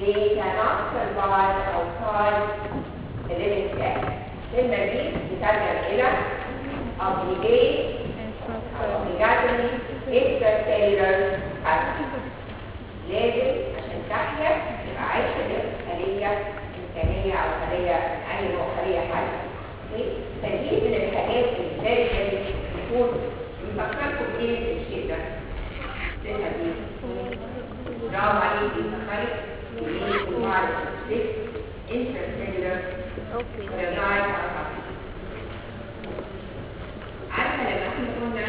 they cannot survive outside the living cell كلمة دي بترجع إلى obligate أو obligatory extracellular activity لازم عشان تحيا يبقى عايشة جنب خلية إنسانية أو خلية من أي نوع خلية حية أوكي؟ فدي من الحاجات اللي لازم يكون بيفكركم بإيه الشيء ده؟ لسه دي برافو عليك بيفكرك بإيه المعرض intracellular اوكي رجعت عارفة لما احنا كنا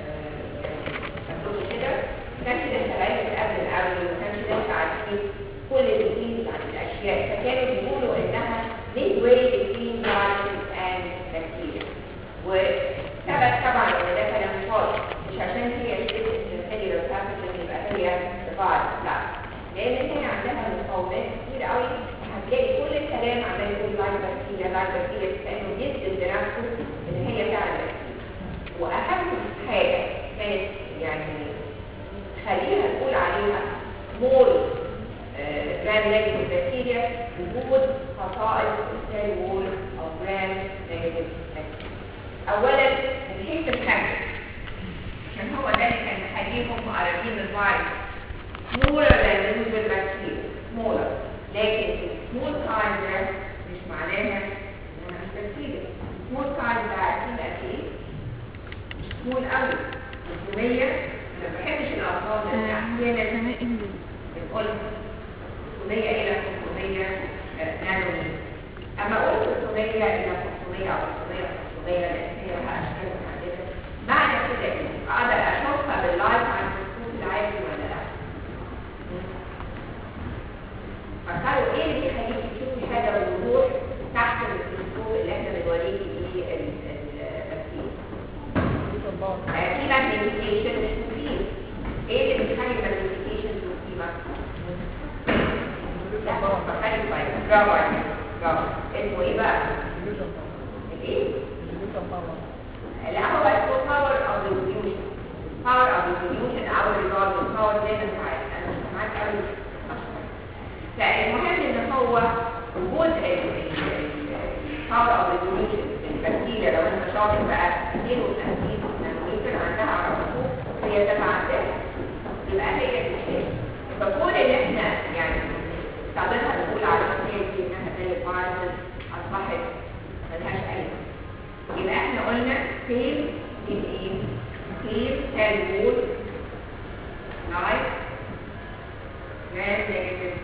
هتقول كده كانش لسه العلم قبل الأول وما كانش لسه عارفين كل الديتيلز عن الأشياء فكانوا بيقولوا إنها midway between viruses and bacteria وثبت طبعا إن ده كلام فاضي مش عشان هي السيلولر باتhogen يبقى هي فيروس لا لأن هي عندها مقاومات كتير قوي هتلاقي كل الكلام عمال يقول لايك بكتيريا لايك بكتيريا كأنه جد بنفسه إن هي فعلا بكتيريا وأهم حاجة كانت يعني خلينا نقول عليها مول جرام نيجاتيف بكتيريا وجود خصائص السيل وول أو جرام نيجاتيف بكتيريا أولا من حيث الحجم عشان هو ده اللي كان مخليهم قريبين من بعض smaller than the usual bacteria smaller لكن small size ده مش معناها انها مش بكتيريا small size ده عارفين قد ايه مش small قوي 600 انا ما بحبش الارقام لان احيانا سماء انجليزي بنقول 600 الى 500 نانومتر اما اقول 600 الى 500 او 600 500 لان هي لها اشكال متعدده بعد كده ايه اقدر اشوفها باللايف على الميكروسكوب العادي ولا لا فكروا ايه اللي بيخليك تشوفي حاجه بوضوح تحت الميكروسكوب اللي احنا بنوريكي بيه البكتيريا اكيد الماجنيفيكيشن مش مفيد ايه اللي بيخلي الماجنيفيكيشن مفيدة لا فكري كويس برافو عليك برافو اسمه ايه بقى الايه لا هو اسمه power of resolution power of resolution او resolving power زي ما انت عارف انا مش معاك قوي فالمهم ان هو وجود power of resolution البكتيريا لو انت شاطر بقى 52 نانومتر عندها على الخطوط هي تتعدد يبقى هي الاشياء فكون ان احنا يعني استعملها نقول على الاشياء دي انها زي الفيروس اصبحت ملهاش اي يبقى احنا قلنا سيل من ايه؟ سيل سيل وول لايك جرام نيجاتيف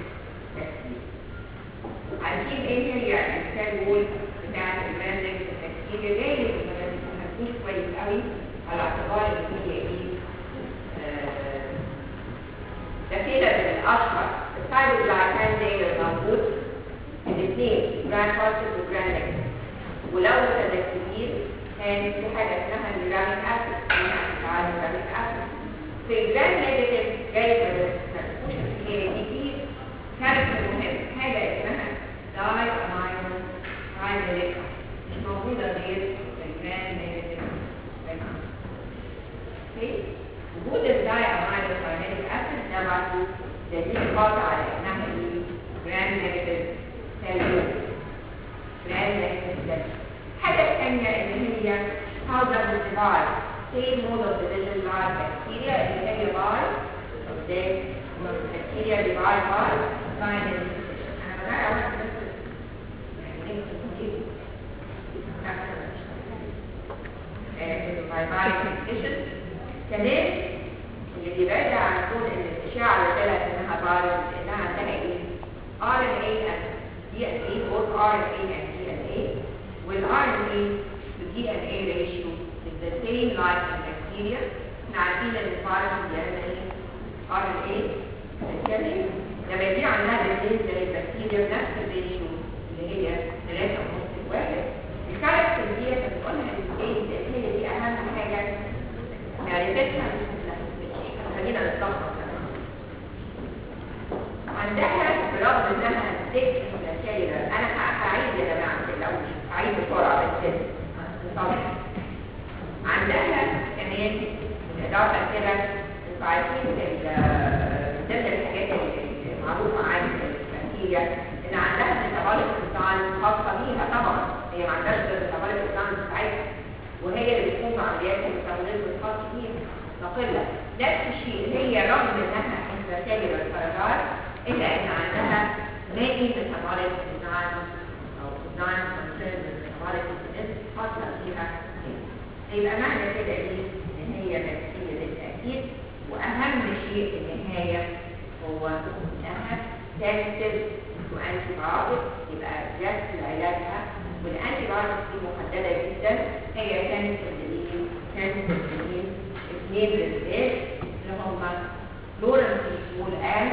عارفين ايه هي السيل وول بتاعت الجرام نيجاتيف بكتيريا جاي ما تفهموش كويس قوي على اعتبار ان هي ايه آه، ده كده من الاشهر السايروجلايكان داير موجود الاثنين جرام بوزيتيف وجرام نيجاتيف ولو متذكرين كان في حاجه اسمها الجراميك اسيد اسمها اشعاع الجراميك اسيد في الجرام نيجاتيف جاي من الحكايه دي في كاركتر مهم حاجه اسمها داي امينو ترايميليك مش موجوده غير في الجرام نيجاتيف اوكي وجود الداي امينو ترايميليك اسيد ده برضه دليل قاطع على انها ايه جرام نيجاتيف سيل جرام نيجاتيف سيل الحاجه الثانيه ان هي how does it divide same mode of division like bacteria اللي هي by ده bacteria divide by sinus انا بدأ اقول بس يعني ايه تقول ايه كمان اللي بيبعد عن كون ان الاشعه اللي طلعت انها فيروس انها عندها ايه؟ ار ان اي and دي ان اي both ار ان اي and دي ان اي والار ان اي to دي ان اي ratio is the same like in bacteria احنا عارفين ان الفيروس بيعمل ايه؟ ار ان اي بالتالي لما يجي عندها الاثنين زي البكتيريا بنفس الريشيو اللي هي 3 ونص واحد الكاركتر دي هتقولها ازاي لان هي دي اهم حاجه معرفتها مش مش خلينا نتلخبط عندها برغم انها ست سيلر انا ه- هعيد يا جماعه ما تقلقوش هعيد بسرعه بس طبعا عندها كمان بالاضافه كده انتوا عارفين ال- من ضمن الحاجات اللي معروفه عن هي ان عندها ميتابوليك انزيم خاصه بيها طبعا هي ما عندهاش غير ميتابوليك انزيم بتاعتها وهي اللي بتقوم بعمليات الميتابوليزم الخاص بيها مستقله نفس الشيء هي رغم انها انترسيلولار فراغات الا ان عندها many metabolic enzymes او enzymes concerned with metabolic mechanism خاصه بيها يبقى معنى كده ايه ان هي نفسيه للتاكيد واهم شيء في النهايه هو انها تنسب وانتي بايوتيك يبقى جت علاجها والانتي بايوتيك دي محدده جدا هي تنسب لمين تنسب لمين اثنين بالذات اللي هم لورنس والان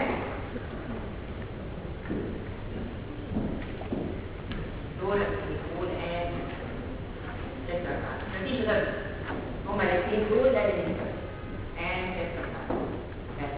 لورنس والان مفيش غير هما الاثنين دول لازم ينفعوا and tetracycline. بس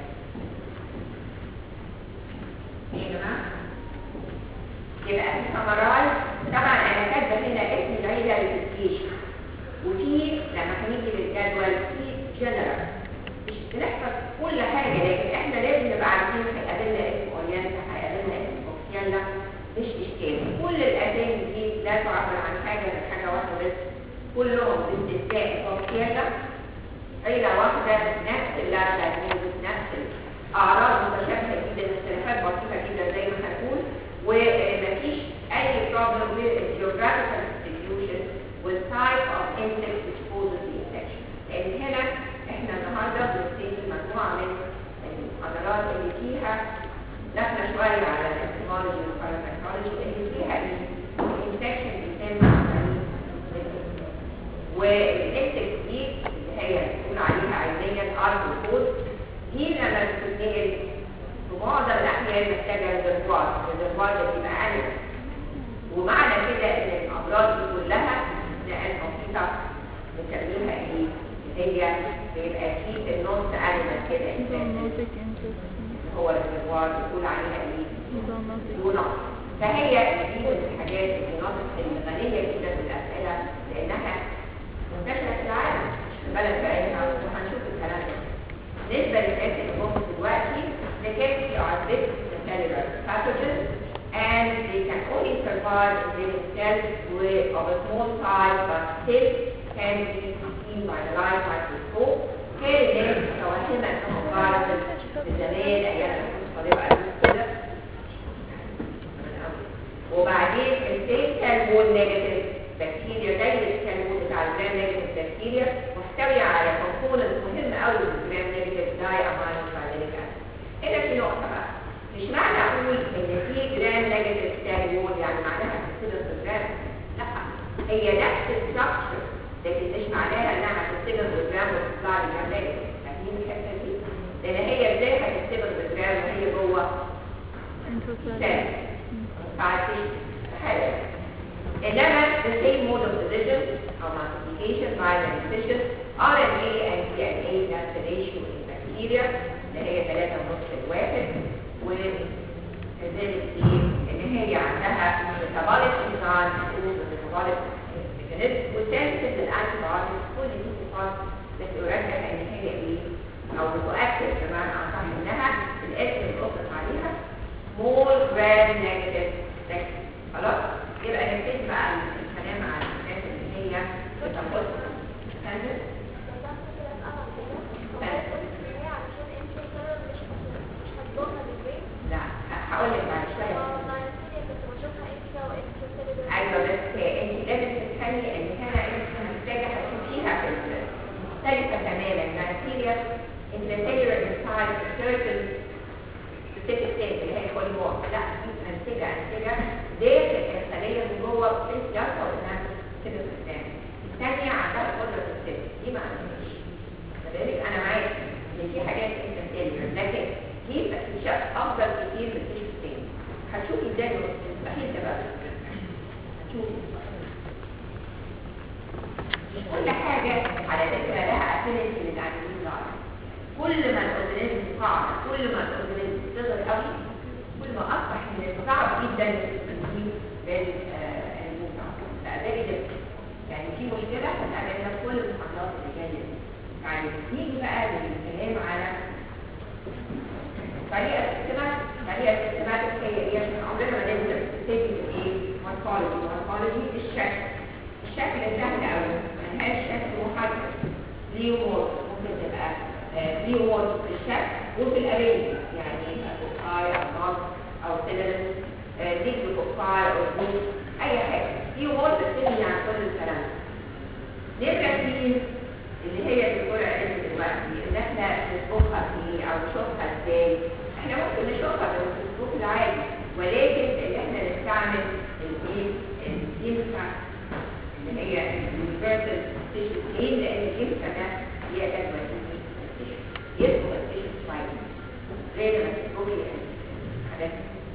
ايه يا جماعه يبقى في سمرايز طبعا انا كاتبه هنا اسم العيله للفيكيشن وفي لما هنيجي للجدول في جنرال مش بنحفظ كل حاجه لكن احنا لازم نبقى عارفين هيقابلنا اسم اورينتا هيقابلنا اسم اوكسيالا مش اشكال كل الاسامي دي لا تعبر عن حاجه غير حاجه واحده بس كلهم باستثناء اوكسيالا عيلة واحدة نفس اللعبة دايجنوزس نفس الأعراض متشابهة جدا اختلافات بسيطة جدا زي ما هنقول ومفيش أي problem with the geographical distribution with type of insect which causes the infection لأن هنا احنا النهاردة بنبتدي مجموعة من المحاضرات اللي فيها داخلة شوية على الانتمولوجي والباراسيكولوجي اللي فيها الانفكشن بيتم عن طريق والانسكت دي اللي هي بتقول عليها علميا ارثروبود دي لما بتتنقل في معظم الاحيان محتاجه ريزرفوار الريزرفوار ده بيبقى عالي ومعنى كده ان الامراض دي كلها نقل بسيطه بنسميها ايه؟ اللي هي بيبقى في النص انيمال كده zoonotic infection هو الريزرفوار بيقول عليها ايه؟ zoonotic ونقص فهي دي من الحاجات المناطق الغنية جدا بالأسئلة لأنها منتشرة في العالم مش في بلد بعينها وهنشوف الكلام ده بالنسبة للناس اللي هم دلوقتي they can be are big cellular pathogens and they can only survive in living cells with of a small size but still can be seen by the light microscope كان الناس متوهمة انهم viruses في زمان ايام الحروب كده وبعدين السيل كالمون نيجاتيف بكتيريا زي الكالمون بتاع الجرام نيجاتيف بكتيريا محتوية على كومبوننت مهم قوي من الجرام نيجاتيف داي امينو فايليك هنا في نقطة بقى مش معنى اقول ان في جرام نيجاتيف كالمون يعني معناها هتتصدر في الجرام لا هي نفس الستراكشر لكن مش معناها انها هتتصدر بالجرام وتطلع بالجرام نيجاتيف فاهمين الحتة دي؟ لان هي ازاي هتتصدر بالجرام وهي جوه intracellular سيل بعدين حاجة إنما the same mode of division أو multiplication by repetition RNA and DNA نفس الريشيو in bacteria اللي هي 3 ونص الواحد وكذلك إيه إن هي عندها metabolic enzyme تقول metabolic mechanism والثالث الأنتيبيوتيك كل دي صفات بترجح إن هي إيه أو بتؤكد بمعنى أصح إنها الاسم اللي أطلق عليها small gram negative sex خلاص يبقى نبتدي بقى الكلام عن الناس اللي هي بتنقص فاهم لا هقول لك بعد شويه ايوه بس انت لازم تفهمي ان هنا انت محتاجه هتشوفيها في ال- مختلفه تماما بكتيريا intracellular inside certain specific things اللي هي البوليمور لا دي انسجه انسجه داخل الخليه من جوه بحيث يحصل انها تبقى قدام الثانيه عندها قدره السد دي ما عندهاش كذلك انا معاك ان في حاجات انترسيلولر لكن دي بتكتشف افضل كتير من التيشو الثاني هتشوفي ازاي مستحيل تبقى هتشوفي كل حاجة على فكرة لها افينيتي للعناوين العربية كل ما الاورجانيزم صعب كل ما الاورجانيزم صغر قوي كل ما اصبح من الصعب جدا التنظيم بالنموذج فده كده يعني في مشكلة هتقابلنا في كل المحاضرات اللي جاية دي. يعني نيجي بقى للكلام على طريقة السمك هي السيستماتيك هي ايه عشان عمرنا ما ننسى تيجي ايه مورفولوجي مورفولوجي الشكل الشكل سهل قوي ملهاش شكل محدد ليه وورد ممكن تبقى آه، ليه وورد في الشكل وفي الارينج يعني يبقى فوقاي او نص او سيلرس ديك فوقاي او ديك اي حاجه في وورد بتبني عن كل الكلام ده نبقى فيه اللي هي الدكتورة قالت دلوقتي ان احنا نطبخها فيه او نشوفها ازاي احنا ممكن نشوفها بالاسلوب العادي ولكن ان احنا نستعمل الايه الجنسة اللي هي اليونيفرسال تيشو ليه؟ لان الجنسة ده هي ادوى التيشو يدخل التيشو شوية غير ما تدخلي حاجات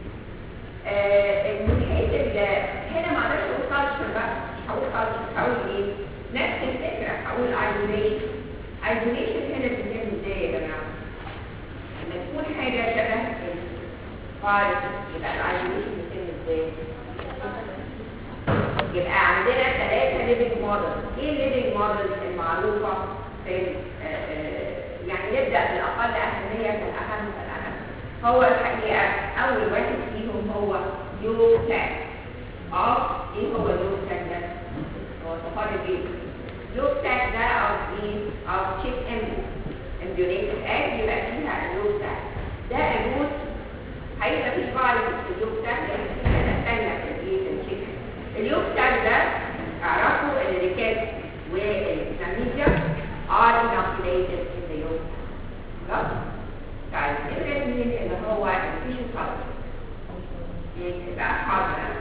آه، من حيث ال- هنا ما اقدرش اقول كالتشر بقى مش هقول كالتشر هقول ايه نفس الفكره هقول ايزوليشن ايزوليشن هنا بيتم ازاي يا جماعه لما تكون حاجه شبه الفارس يبقى الايزوليشن بيتم ازاي يبقى عندنا ثلاثه ليفنج موديل ايه الليفنج موديل المعروفه في آه، آه، يعني نبدا بالاقل اهميه فالاهم فالاهم هو الحقيقه اول واحد فيهم هو يوتاك اه ايه هو اليوتاك ده هو صفار البيت يوتاك ده او ايه او تشيك امبو امبيونيتد اج يبقى فيها اليوتاك ده الروت هيبقى فيه بعض اليوتاك لان في حاجه ثانيه في الايه في التشيك اليوتاك ده اعرفوا ان الريكات والكلاميديا are inoculated in the yolk خلاص طيب نبدا مين اللي هو التيشو كلر يبقى حاضر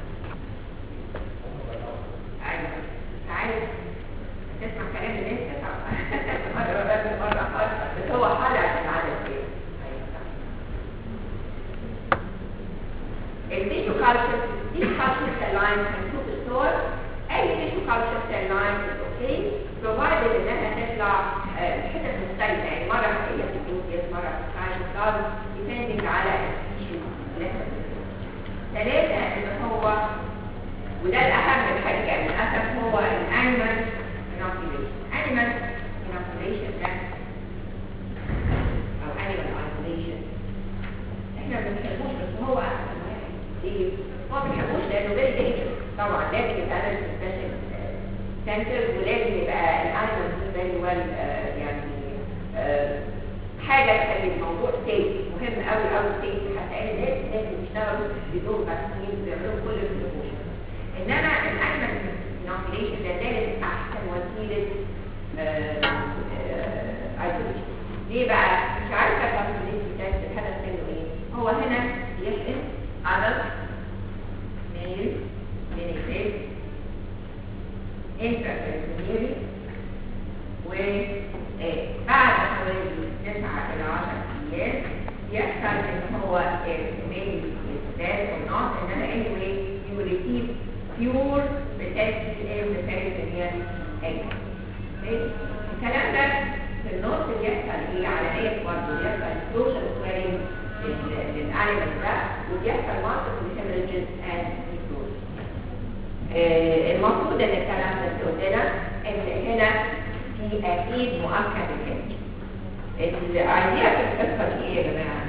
ايوه عارف تسمع كلام الناس طبعا مره بدل مره حاضر بس هو حاضر عشان العدد كده ايوه صح. التيشو كالتشر دي كالتشر سيل لاين هنشوف الصور اي تيشو كالتشر سيل لاين اوكي بروفايدد انها تطلع آه، حتت مختلفه يعني مره هتلاقيها في الجلوتيوس مره في الكاينوكلاز ديبندنج على التيشو اللي احنا بنستخدمه. ثلاثه ان هو وده الاهم الحقيقه للاسف هو الانيمال inoculation animal inoculation ده او animal isolation احنا ما بنحبوش بس هو احسن واحد ليه؟ هو ما بنحبوش لانه فيري دينجرس طبعا لازم يتعمل في سبيشال سنتر ولازم يبقى الانيمال دي فيري ويل يعني آه، حاجه تخلي الموضوع سيف مهم قوي قوي سيف حتى ان الناس لازم يشتغلوا بدون فاكسين ويعملوا كل البريكوشن انما الانيمال inoculation ده ثالث احسن وسيله ايزوليشن ليه بقى مش عارفه الكابابيلتي بتاعت الهدف منه ايه هو هنا بيحقن عدد ميل بينيفيت انترا وبعد حوالي 9 الى 10 ايام يحصل ان هو الميل يزداد or not انما anyway you will receive pure potential in the peritoneal egg okay? الكلام ده في النص بيحصل ايه على ايه برضه بيحصل social swelling للانيمال ده وبيحصل multiple hemorrhages and necrosis آه، المفروض ان الكلام ده قلنا ان هنا في اكيد مؤكد الكلمه الايديا في القصه دي ايه يا جماعه؟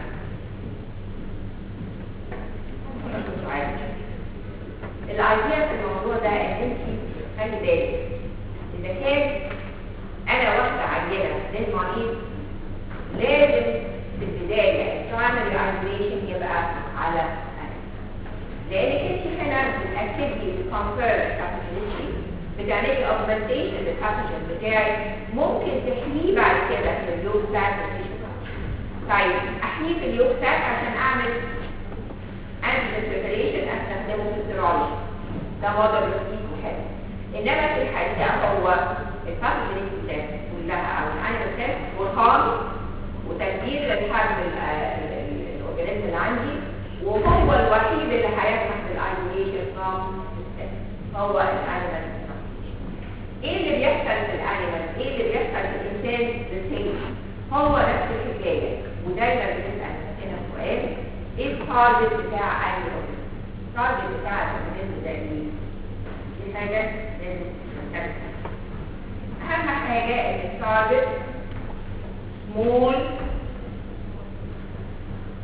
الايديا في الموضوع ده ان انت خلي بالك اذا كان انا واخده عينه للمريض لازم في البدايه البرايمري ايزوليشن يبقى على أنا. لانك انت هنا بتاكدي الكونفير كابابيلتي بتعملي اوجمنتيشن للباتوجين بتاعك ممكن تحميه بعد كده في اليوم ساك طيب احميه في اليوم ساك عشان اعمل انتي بريبريشن استخدمه في السيرولوجي ده وضع بسيط وحلو انما في الحقيقه هو الباتوجين بتاعت كلها او الانيمال سيل وقام وتكبير للحجم الاورجانيزم اللي عندي وهو الوحيد اللي هيسمح بالايزوليشن فروم هو الانيمال ايه اللي بيحصل في الانيمال ايه اللي بيحصل في الانسان بالسيل هو نفس الحكايه ودايما بنسال نفسنا سؤال ايه التارجت بتاع اي اورجانيزم التارجت بتاع الاورجانيزم ده ايه دي حاجه لازم ننتبه اهم حاجه ان التارجت small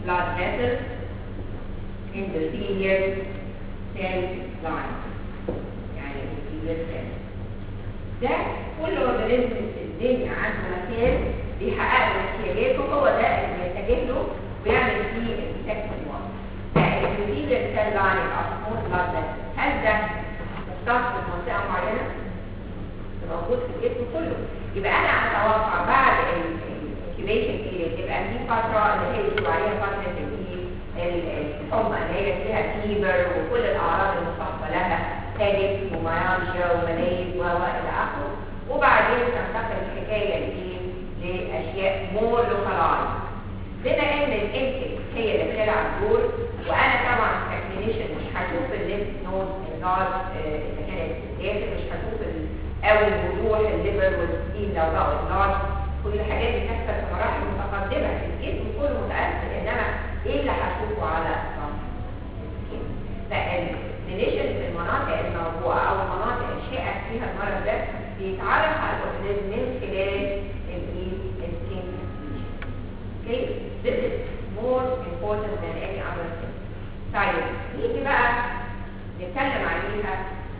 blood vessels, endothelial cell lines يعني endothelial cell ده كل اورجانيزم في الدنيا عنده مكان بيحقق له احتياجاته هو ده اللي بيتجه له ويعمل فيه السكشن 1 الانdothelial cell line او small blood vessels هل ده مختص بمنطقه معينه؟ موجود في الجسم كله يبقى انا اتوقع بعد الانكيبيشن بيريد يبقى دي فتره اللي هي بيقولوا عليها فتره الحمى اللي هي فيها فيبر وكل الاعراض المصاحبه لها هاجس وميالجيا وملايز و الى اخره وبعدين تنتقل الحكايه لايه؟ لاشياء مور لوكالايز بما ان الانتك هي اللي بتلعب دور وانا طبعا ككلينيشن مش هشوف الليمف نود النار اذا كانت جافه مش هشوف قوي وضوح الليفر والسكين لو بقوا النار كل الحاجات دي بتحصل في مراحل متقدمه في الجسم كله متاثر انما ايه اللي هشوفه على السكين فالريليشن في المناطق الموضوعه او المناطق الشائع فيها المرض ده بيتعرف على الاورجانيزم من خلال الايه السكين Okay, this is more important than any other thing. طيب نيجي بقى نتكلم عليها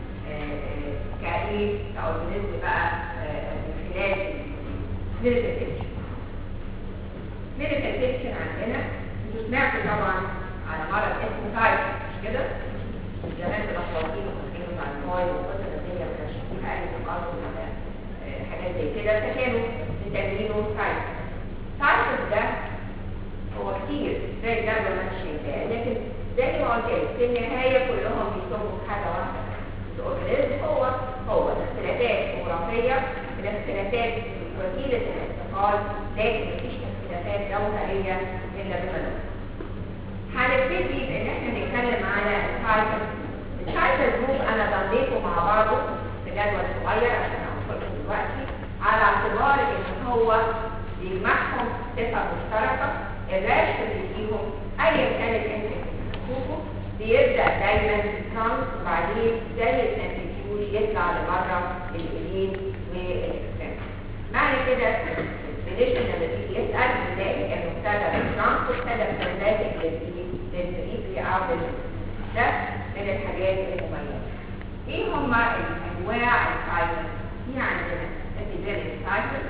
كايه كاورجانيزم بقى من خلال كلينيكال بيكتشر كلينيكال بيكتشر عندنا انتوا سمعتوا طبعا على مرض اسمه تايب مش كده؟ زمان كانوا مخلوقين وفاكرين على المويه وقصه الدنيا ما كانش فيها اي تقدم ولا حاجات زي كده فكانوا مسمينه تايب تايب ده هو كتير زي الجدول ما انت شايفاه لكن زي ما قلت لك في النهايه كلهم بيصبوا في حاجه واحده الاورجانيزم هو هو اختلافات جغرافيه الاختلافات في وسيله الانتقال لكن مفيش اختلافات جوهريه الا بمنع هنبتدي بان احنا نتكلم على التايتل التايتل جروب انا ضميته مع بعضه في جدول صغير عشان اوصلكم دلوقتي على اعتبار ان هو بيجمعهم صفه مشتركه الراشد اللي فيهم ايا كان الانتج اللي هتشوفه بيبدا دايما بالترانس وبعدين زي السنتريفيوج يطلع لبره الايدين والاكستريم معنى كده الديفينيشن لما بيجي يسال بنلاقي انه ابتدى بالترانس وابتدى بسنتاتيك للبريفري او ده من الحاجات المميزه ايه هما الانواع السايكل في عندنا ابيديميك سايكل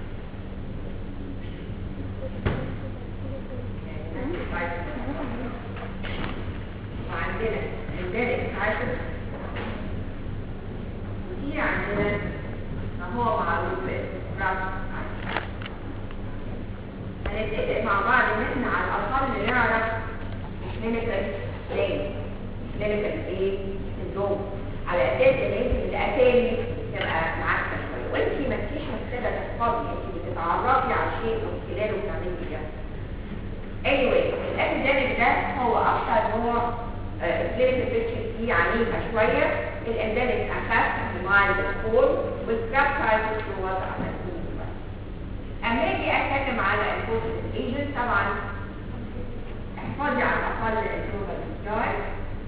وعندنا الدارك سايكل ودي عندنا ما هو معروف بالراس هنتفق مع بعض ان احنا على الاقل نعرف كلينيكال ليه كلينيكال ايه سندروم على اساس ان انت الاسامي تبقى معاكسه شويه وانت ما فيش محتاجه تحفظي انت بتتعرفي على الشيء من خلاله بتعملي كده anyway الابيديميك ده هو اكتر نوع الكلينيكال بيكتشر فيه عنيفه شويه الانديميك اخف مايلد فورم والسكراب تايبس هو وضع اما اجي اتكلم على الفوكس ايجنت طبعا احفظي على الاقل الجوبل ستار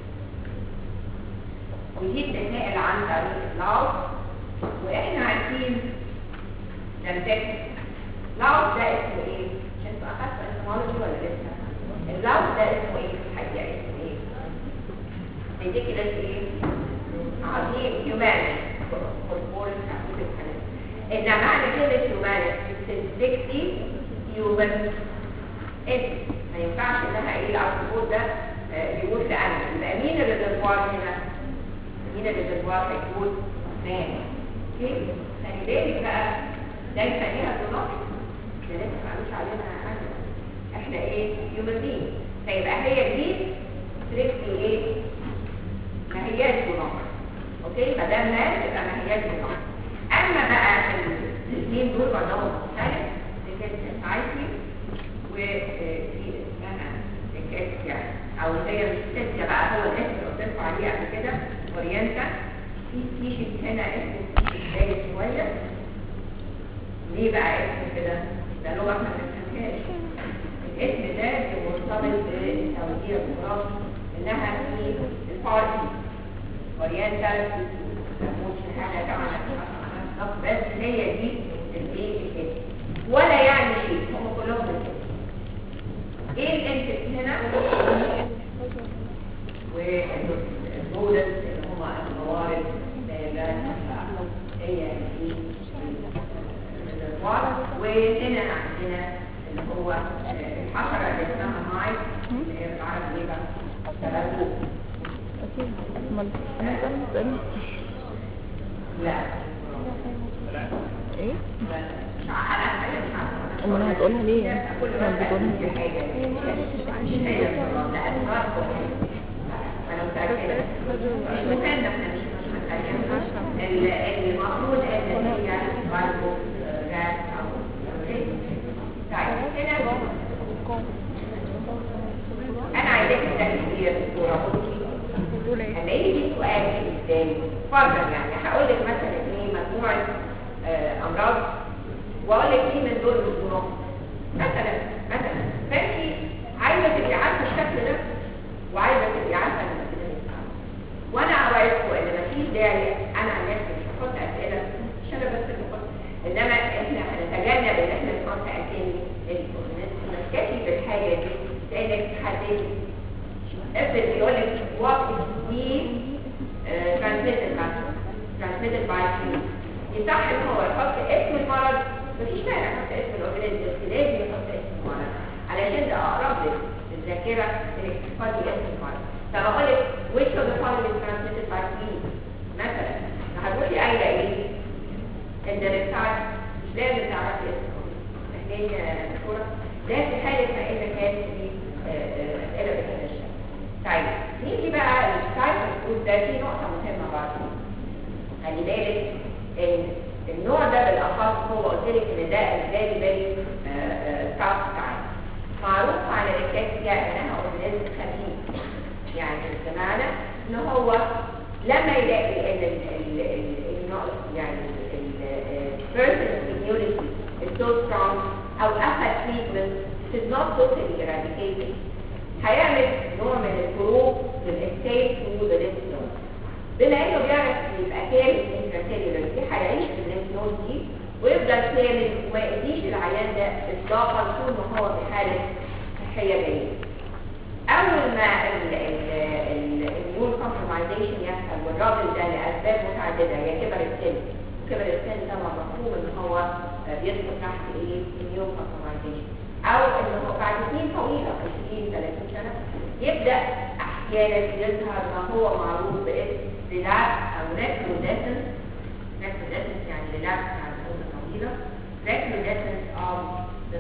ودي بتتنقل عن طريق اللاوس واحنا عارفين لمتك لاوس ده اسمه ايه؟ عشان تبقى اخدت انتمولوجي ولا لسه؟ اللاوس ده اسمه ايه في الحقيقه اسمه ايه؟ ridiculous ايه؟ عظيم humanity corporate إن معنى كلمة humanity سنسكتي human انت ما ينفعش انها ايه العصفور ده يقول في انا يبقى مين الريزرفوار هنا؟ مين الريزرفوار هيكون مان اوكي؟ خلي بالك بقى ليس ليها ظلام ده لسه ما قالوش علينا حاجه احنا ايه؟ human being فيبقى هي دي ستريكتلي ايه؟ ما هياش مناقض اوكي ما دام مان يبقى ما هياش مناقض اما بقى الاثنين دول بعضهم مختلف لكن سايتي وفي اسمها الكاسيا او هي مش كاسيا بقى هو الاسم اللي قلت لكم عليه قبل كده اورينتا في سبيشيز هنا اسمه سبيشيز باين شويه ليه بقى اسم كده؟ ده لغه احنا ما بنفهمهاش الاسم ده مرتبط بالتوجيه الجغرافي انها في البارتي اورينتال مش حاجه طبعا بس هي دي الايه الاسم ولا يعني شيء هم كلهم من ايه الانتكس هنا والبودز اللي هم الموارد النبات هي دي الريزرفوار وهنا عندنا اللي هو الحشرة اللي اسمها مايك اللي هي بالعربي ايه بقى؟ تبرقوق أكيد أمال أنا كان بسألني لا إيه؟ لا مش عارفة أنا مش عارفة أمال هتقولها ليه؟ كل أمال ما بتقولها في ليه؟ حاجة مش هي بالظبط لا أسرار أنا متأكدة مش مهم احنا مش مش محتاجين ال- المفروض ان هي برضه جاز او اوكي طيب هنا انا عايزاك تركزي يا دكتوره بصي بتقول إيه؟ لما يجي سؤال قدامي فرضا يعني هقول لك مثلا ايه مجموعه آه، امراض واقول لك ايه من دول بالظروف مثلا مثلا فانت عايزه تبقي عارفه الشكل ده وعايزه تبقي عارفه ان كده ينفع. وانا اوعدكم ان مفيش داعي انا عن نفسي مش هحط اسئله مش انا بس اللي بحط انما احنا هنتجنب ان احنا نحط اسئله تمسكي بالحاجه دي لانك تحددي افرض يقول لك what is disease uh, transmitted by transmitted by food يصح ان هو يحط اسم المرض مفيش مانع يحط اسم الاورجانيزم بس لازم يحط اسم المرض علشان ده اقرب لك للذاكره انك تحطي اسم المرض طب اقول لك which of the following is transmitted by food مثلا هتروحي قايله ايه؟ ان الريسايت مش لازم تعرفي اسمه محتاج دكتوره ده في حاله ما اذا كانت في آه، آه، اسئله بهذا الشكل طيب نيجي بقى للسايت الفود ده في نقطه مهمه برضه خلي بالك ان النوع ده بالاخص هو قلت لك ان ده الفيري فيري تاف تايم معروف على الكاتيا انها اورجانيزم خفيف يعني بمعنى ان هو لما يلاقي ان ال ال ال النقص يعني البيرسون immunity is so strong او اخذ treatment is not totally eradicated هيعمل نوع من الخروج للاسكيب تو ذا lymph node بما انه بيعرف يبقى كامل intracellular دي هيعيش في الليمف نود دي ويفضل كامل وما يأذيش العيان ده اطلاقا طول ما هو في حاله صحيه جيده اول ما النيور كومبرومايزيشن يحصل والراجل ده لاسباب متعدده هي كبر السن كبر السن طبعا مفهوم ان هو آه، بيدخل تحت ايه النيور كومبرومايزيشن او ان هو بعد سنين طويله 20 30 سنه يبدا احيانا يظهر ما هو معروف باسم ريلابس او ريكروديسنس ريكروديسنس يعني ريلابس بعد مده طويله ريكروديسنس اوف ذا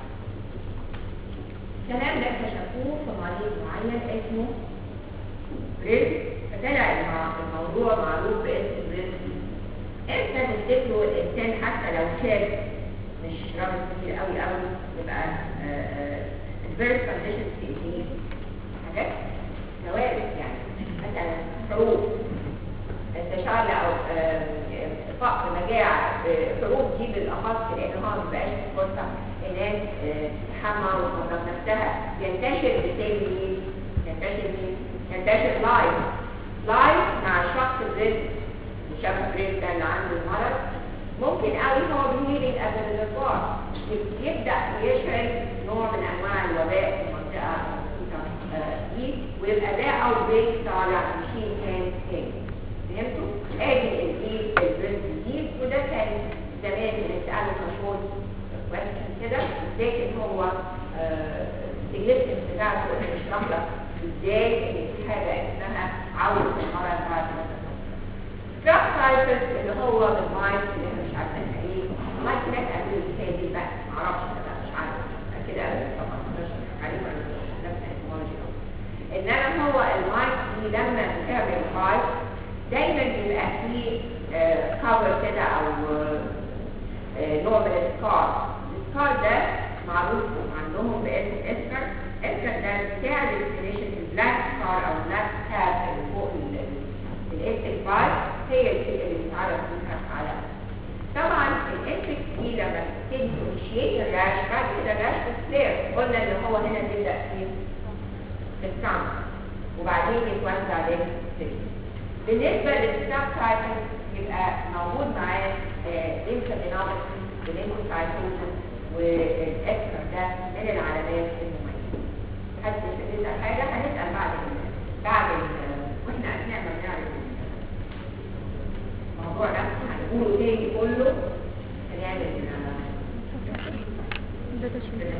الكلام ده اكتشفوه في مريض معين اسمه ريز فطلع المع- الموضوع معروف باسم ريز امتى تفتكروا الانسان حتى لو شاب مش راجل كتير قوي قوي يبقى adverse conditions في ايه حاجات كوارث يعني مثلا حروب انتشار او آه، فقر مجاعة آه، حروب دي بالاخص لان هو ما بقاش في فرصه الناس آه، تتحمى وتنظف نفسها ينتشر بسبب مين؟ ينتشر مين؟ ينتشر لايف لايف مع الشخص الرزق الشخص الرزق ده اللي عنده المرض ممكن قوي هو بيهيلينج از ريزرفوار يبدا يشعل نوع من انواع الوباء في المنطقه المحيطه آه، دي ويبقى ده اوت بريك طالع مشين كان تاني فهمتوا؟ ادي الايه البريد ديزيز وده كان زمان بنساله كشور كويشن كده لكن هو السيجنفكنس بتاعته احنا بنشرح لك ازاي ان في حاجه اسمها عوده المرض بعد ما تتوفى. دراج سايكلز اللي هو بالمايك اللي احنا مش عارفينها ايه مايك هناك قالوا لي كده دي بقى معرفش انا مش عارف كده طبعا مش عليه ولا نفس التكنولوجي انما هو المايك دي لما بتعمل فايت دايما بيبقى فيه كفر كده او آه، نوع من السكار السكار ده معروف عندهم باسم اسكر اسكر ده بتاع الديفينيشن البلاك سكار او بلاك تاب اللي فوق الاستيك باي هي دي اللي بتتعرف فيها على طبعا الاستيك دي لما تبتدي تنشيت الراش بعد كده الراش بتفلير قلنا ان هو هنا بيبدا في في السمع وبعدين يتوزع للسيل بالنسبة للستاب سايكل يبقى موجود معاه ليمفادينوباثي وليمفوسايتوزس والاكثر ده من العلامات المميزة نسال حاجه هنسال بعد ال- بعد ال- واحنا اثناء ما بنعرض الموضوع نفسه هنقوله تاني كله هنعمل ده تشويه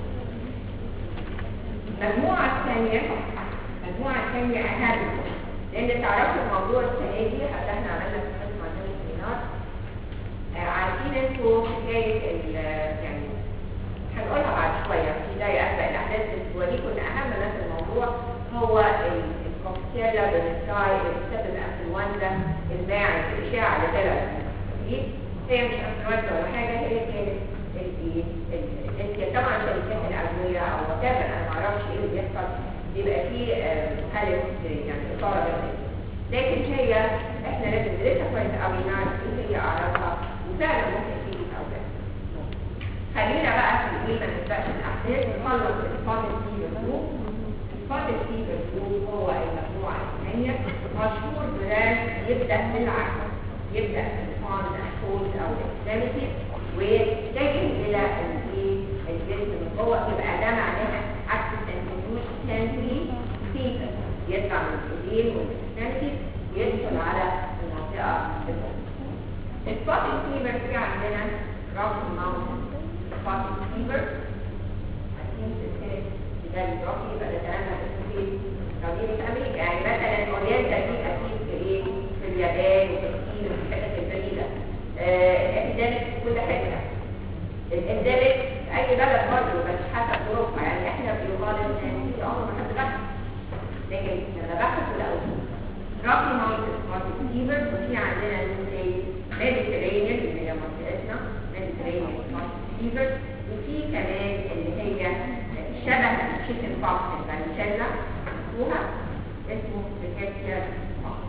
المجموعة الثانية المجموعة الثانية أهم لأن تعرفوا الموضوع السنة دي حتى احنا عملنا في قسم عندنا سيمينار آه، عارفين انتوا حكاية ال يعني هنقولها بعد شوية في داية أسبق الأحداث بس توريكم إن أهم ما في الموضوع هو الكوكسيلا بالستاي اللي بتسبب أنفلونزا الماعز الإشاعة اللي طلعت دي هي مش أنفلونزا ولا حاجة هي كانت ال- ال- ال- طبعا شركات الأدوية أو whatever أنا معرفش إيه اللي بيحصل بيبقى فيه آه، حالة يعني إثارة جامدة لكن هي إحنا لازم ندرسها كويس قوي نعرف إيه هي أعراضها وفعلا ممكن تيجي في أوقات خلينا بقى في ايه ما نسبقش الاحداث نخلص الفاضل فيفر جروب الفاضل فيفر جروب هو المجموعه الثانيه مشهور براند يبدا بالعكس يبدا بالفاند كولد او اكستريميتي ويتجه الى الايه الجسم من جوه يبقى ده معناها عكس الانتيبيوت تنتري فيفر يطلع من الايدين والاكستريميتي ويدخل على المنطقه الجسم الفاضل فيفر في عندنا رقم موت فاضل فيفر عايزين تتكلم ده الروحي يبقى ده كلام هتكون في مدينة أمريكا يعني مثلا أورينتا دي أكيد في إيه في اليابان وفي الصين وفي الحتت البعيدة الإندمج في كل حتة الإندمج في أي بلد برضه بس حسب ظروفها يعني إحنا في يقال إن في عمر ما حد بحث لكن لما بحثوا لقوا روكي ماونتن ماركت فيفر وفي عندنا زي ميديترينيان اللي هي منطقتنا ميديترينيان ماركت فيفر وفي كمان اللي هي شبه الشيكن بوكس الفانيشيلا عرفتوها اسمه ريكيتيا بوكس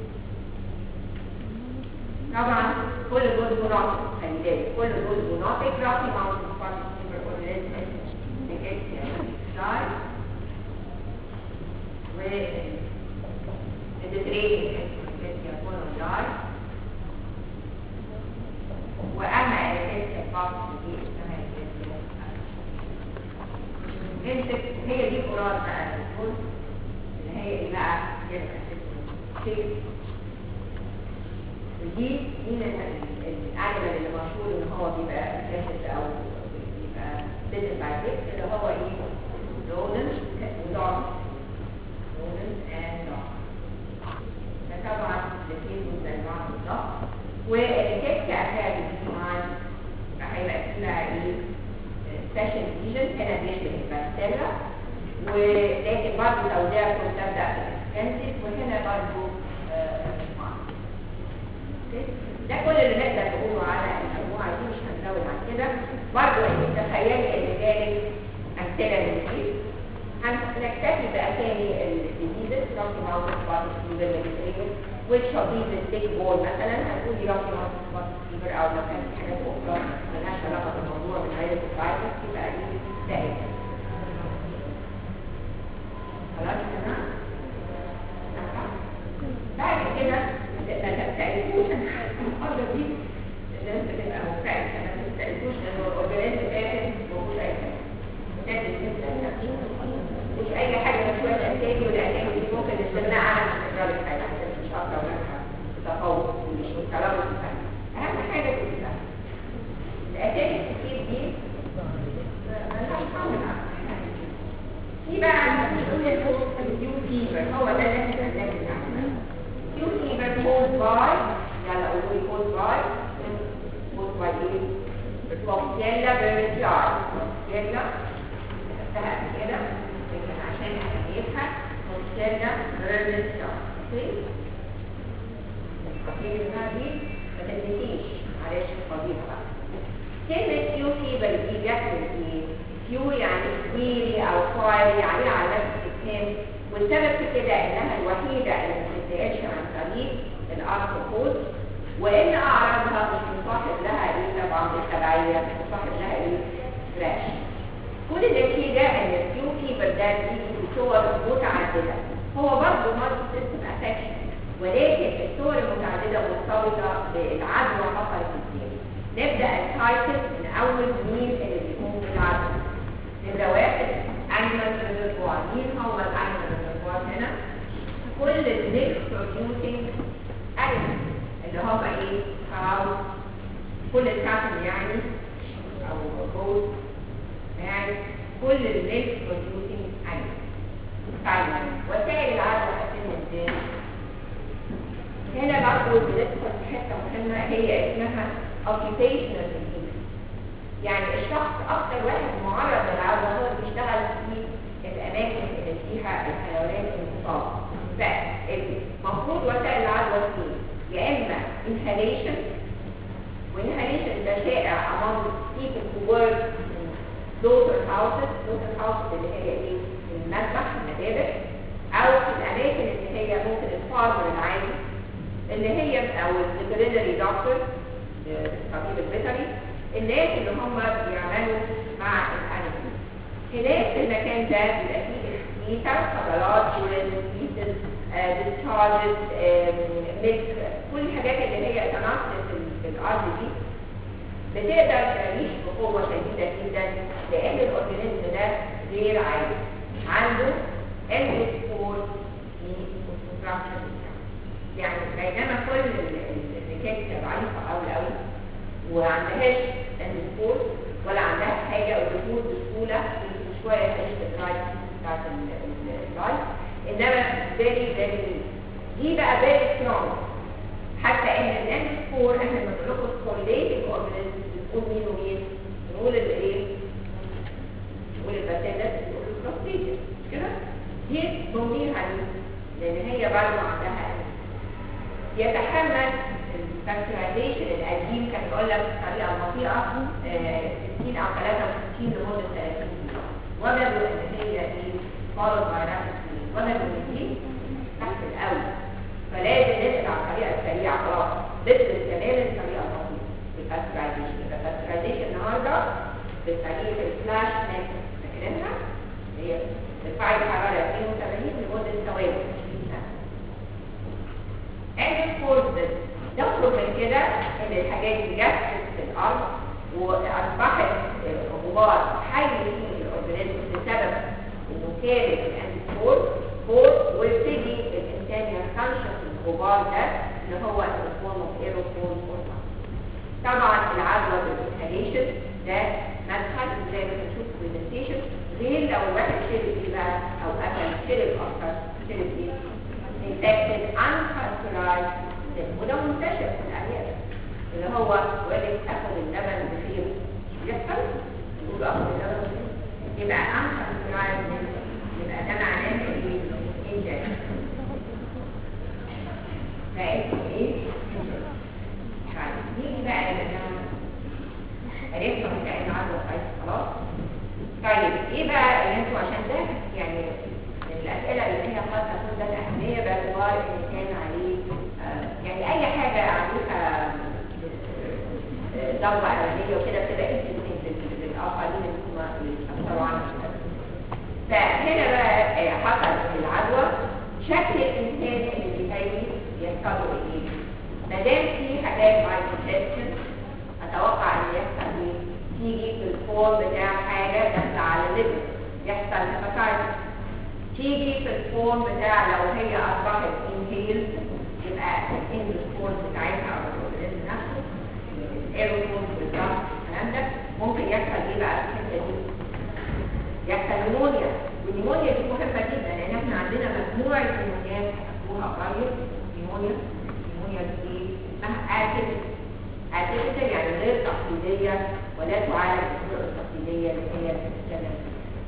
طبعا كل دول مناطق خلي بالك كل دول مناطق روكي ماونتن ماركت فيفر اورجانيزم ريكيتيا ستار و الدرينج يكون دار واما الاسم الفاصل دي اسمها الاسم هي دي قرار بقى الفوز اللي هي ايه بقى شيء ودي دي الانيمال اللي مشهور ان هو بيبقى كاسد او بيبقى بيتن باي اللي هو ايه رودنت ودوج رودنت اند دوج فطبعا الاثنين دول زي بعض بالظبط والكيك كأفعال الجمعان هيبقى فيها ايه سيشن ليجن هنا بيشبه الباستيلا ولكن برضه سوداء كنت تبدا بالاكستنسيف وهنا برضه ده كل اللي نقدر نقوله على المجموعه دي مش هنزود عن كده برضه انت تخيلي ان جالك امثله من دي هنكتفي بأسامي الديزيزز روكي ماونتن سبوت فيفر ميديترينيان which of these is big ball مثلا هتقولي روكي ماونتن سبوت فيفر او مثلا في حاجات اخرى ملهاش علاقه بالموضوع من غير الفيروس يبقى دي دائما خلاص يا جماعه بعد كده ما تستعجلوش المحاضره دي لازم تبقى مختلفه ما تستعجلوش لانه الاورجانيزم فاتت ومش اي حاجه فاتت جدا مش اي حاجه مشويه اساسي والاسامي دي ممكن نستغنى عنها في استقرار الحياه عشان مش هقدر ونفهم تفوق مش تلوث الحياه اهم حاجه تبقى الاسامي الكتير دي ملهاش حل في بقى الكيو فيفر هو ده اللي احنا بنركز عليه كيو فيفر كوز باي يلا قولوا لي كوز باي كوز باي ايه؟ كوكسيلا بيرتشار كوكسيلا كتبتها قبل كده لكن عشان اهميتها كوكسيلا بيرتشار اوكي؟ الكلمة دي ما تنسيش معلش فضيحة بقى كلمة كيو فيبر دي جت من ايه؟ كيو يعني كويري او فايري يعني على نفس الكلام والسبب في كده انها الوحيدة اللي ما بتنتقلش عن طريق الارثروبود وان اعراضها مش مصاحب لها ايه طبعا بالتبعية مصاحب لها ايه؟ فلاش كل النتيجة ان الكيو فيبر ده بيجي بصور متعددة هو برضه مالتي سيستم افكشن ولكن الصور المتعددة مرتبطة بالعدوى حصلت ازاي نبدأ التايتل من أول مين اللي بيكون في العدوى نمرة واحد animal reservoir مين هو الانيمال reservoir هنا كل الميلك producing animals اللي هم ايه cow كل الكاتل يعني او goat يعني كل الميلك producing animals طيب وسائل العدوى هتتم ازاي هنا برضه بندخل في حته مهمه هي اسمها occupational disease يعني الشخص اكتر واحد معرض للعدوى هو اللي بيشتغل في الاماكن اللي فيها الحيوانات المصابه فالمفروض وسائل العدوى ايه يا اما inhalation وinhalation ده شائع among people who work in slaughter houses slaughter houses اللي هي ايه المذبح المذابح او في الاماكن اللي هي ممكن الفارمر العادي اللي هي او الفيترينري دكتور الطبيب البيطري الناس اللي هم بيعملوا مع الانيمال هناك في المكان ده بيبقى فيه ميتا فضلات وليسز ديسشارجز متر كل الحاجات اللي هي تنقل في الارض دي بتقدر تعيش بقوه شديده جدا لان الاورجانيزم ده غير عادي عنده اند سبور في الكونستراكشن يعني بينما كل الريكات ضعيفه قوي قوي وعندهاش اندسبور ولا عندها حاجه او دخول بسهوله شويه تعيش اللايف بتاعت اللايف انما فيري فيري دي بقى فيري سترونج حتى ان الاندسبور احنا لما بنقول لكم سكوليتنج اورجانيزم بنقول مين ومين؟ بنقول الايه؟ بنقول الباسيلس بنقول الكلاستيديا مش كده؟ دي بنضيف عليه لان هي برضه عندها يتحمل الفاكتورايزيشن القديم كان يقول لك الطريقه البطيئه 60 او 63 لمده 30 دقيقه وجدوا ان هي ايه فولد باي وجدوا ان دي تحت الاول فلازم نبعد عن الطريقه السريعه خلاص بدل تماما الطريقه البطيئه الفاكتورايزيشن الفاكتورايزيشن النهارده بطريقه الفلاش ميثود فاكرينها هي ترفعي الحراره 82 لمده ثواني 20 سنه and forces نخرج من كده ان الحاجات دي جت في الارض واصبحت غبار حي في الاورجانيزم بسبب انه كانت الانتيبور فور ويبتدي الانسان يستنشق الغبار ده اللي هو الفورم اوف ايروفول طبعا العدوى بالانهاليشن ده مدخل زي ما بنشوف في البرزنتيشن غير لو الواحد شرب ايه بقى او اكل شرب اكتر شرب ايه infected unpasteurized وده منتشر في الأعياد اللي هو والد أخذ اللبن بخير يحصل يقول أخذ اللبن بخير يبقى unpasteurized يبقى ده معناه إيه؟ إنجاز فاسمه إيه؟ طيب نيجي بقى يا جماعة عرفنا مسائل العدوى كويس خلاص طيب ايه بقى اللي انتوا عشان ده يعني الأسئلة اللي هي قد تكون ذات أهمية باعتبار إن كان عليه آه يعني أي حاجة عليها ضربة أولانية وكده بتبقى انت للآخرين اللي هم بيأثروا عنها فهنا بقى آه حصل العدوى شكل الإنسان اللي بيتعمل يحصل له إيه؟ ما دام في حاجات مايكروسيبشن أتوقع إن يحصل إيه؟ تيجي في الفورم بتاع حاجة داخلة على الليفر يحصل هيباتايتس تيجي في الفورم بتاع لو هي اصبحت انهيل يبقى الفورم بتاعتها او الاورجانيزم نفسه الايروفورم بالظبط الكلام ده ممكن يحصل ايه بقى في الحته دي؟ يحصل نيمونيا والنيمونيا دي مهمه جدا لان احنا عندنا مجموعه نيمونيات هتاخدوها قريب نيمونيا نيمونيا دي اسمها اتيبيكال اتيبيكال يعني غير تقليديه ولا تعالج بالطرق التقليديه اللي هي الجنازه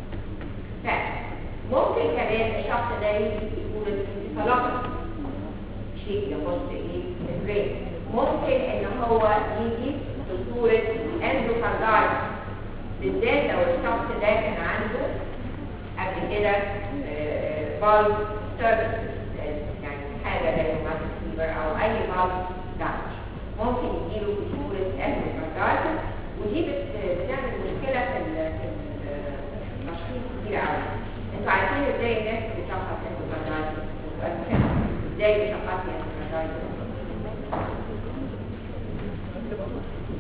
ممكن كمان الشخص ده يجي يقول الانفصالات شيء يخص ايه البرين ممكن ان هو يجي في صورة اندوكاردايت بالذات لو الشخص ده كان عنده قبل كده فالف سيرفيس يعني حاجة زي روماتيك فيبر او اي فالف دامج ممكن يجيله في صورة اندوكاردايت ودي بتعمل مشكلة في التشخيص كتير قوي انتوا عارفين ازاي الناس بتشخص اندوكاردايتس ازاي بتشخصي اندوكاردايتس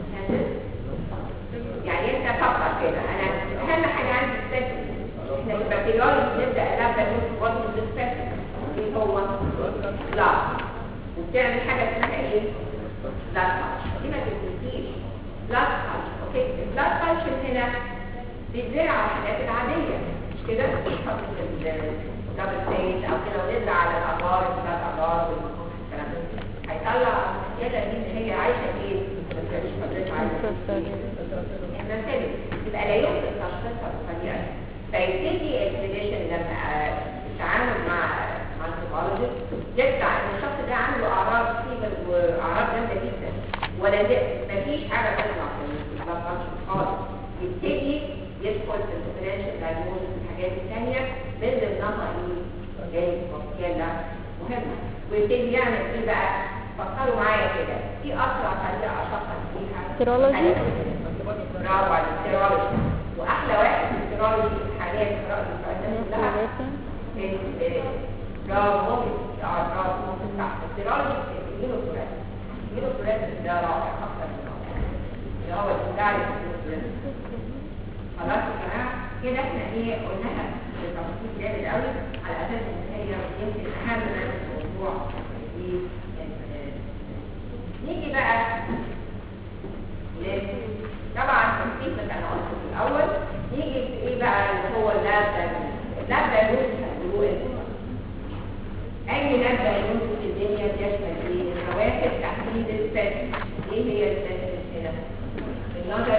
يعني انت فكر كده انا اهم حاجه عندي السيستم احنا بلاد وبتعمل حاجه اسمها ايه؟ بلاد كالتشر دي ما تنسيش بلاد كالتشر اوكي البلاد كالتشر هنا بيتزرع على الحاجات العاديه مش كده؟ بيتحط في الدبل ستيج او كده ونزرع على الابار الثلاث ابار والكلام ده هيطلع السياده دي ان هي عايشه ايه؟ بس مش حضرتك عايشه احنا ثابت يبقى لا يمكن تشخيصها بالطريقه دي فيبتدي الكلينيشن لما آه، التعامل مع مع البيولوجيست يطلع ان الشخص ده عنده اعراض فيبر واعراض جامده جدا ولا ده مفيش حاجه تطلع في البلاد خالص يبتدي يدخل في الديفرنشال دايجنوز والحاجات الثانيه من ضمنها ايه؟ جاي يلا مهمه ويبتدي يعمل ايه بقى؟ فكروا معايا كده في اسرع طريقه اشخص بيها سيرولوجي؟ برافو عليك سيرولوجي واحلى واحد في السيرولوجي حاليا في قراءه الفيتامين كلها برافو ممكن اه برافو ممكن صح السيرولوجي الاميونوفلوريس الاميونوفلوريس ده رائع اكتر من رائع اللي هو الدفاع الاميونوفلوريس خلاص يا جماعه كده احنا ايه قلناها بتفاصيل جامد قوي على اساس ان هي يمكن اهم من الموضوع في نيجي بقى ل- طبعا التنسيق اللي انا قلته في الاول نيجي في ايه بقى اللي هو اللاب دايجنوز اللاب دايجنوز هتقولوا ايه اي لاب دايجنوز في الدنيا بيشمل ايه الرواتب تحديد الست ايه هي الست هنا النظر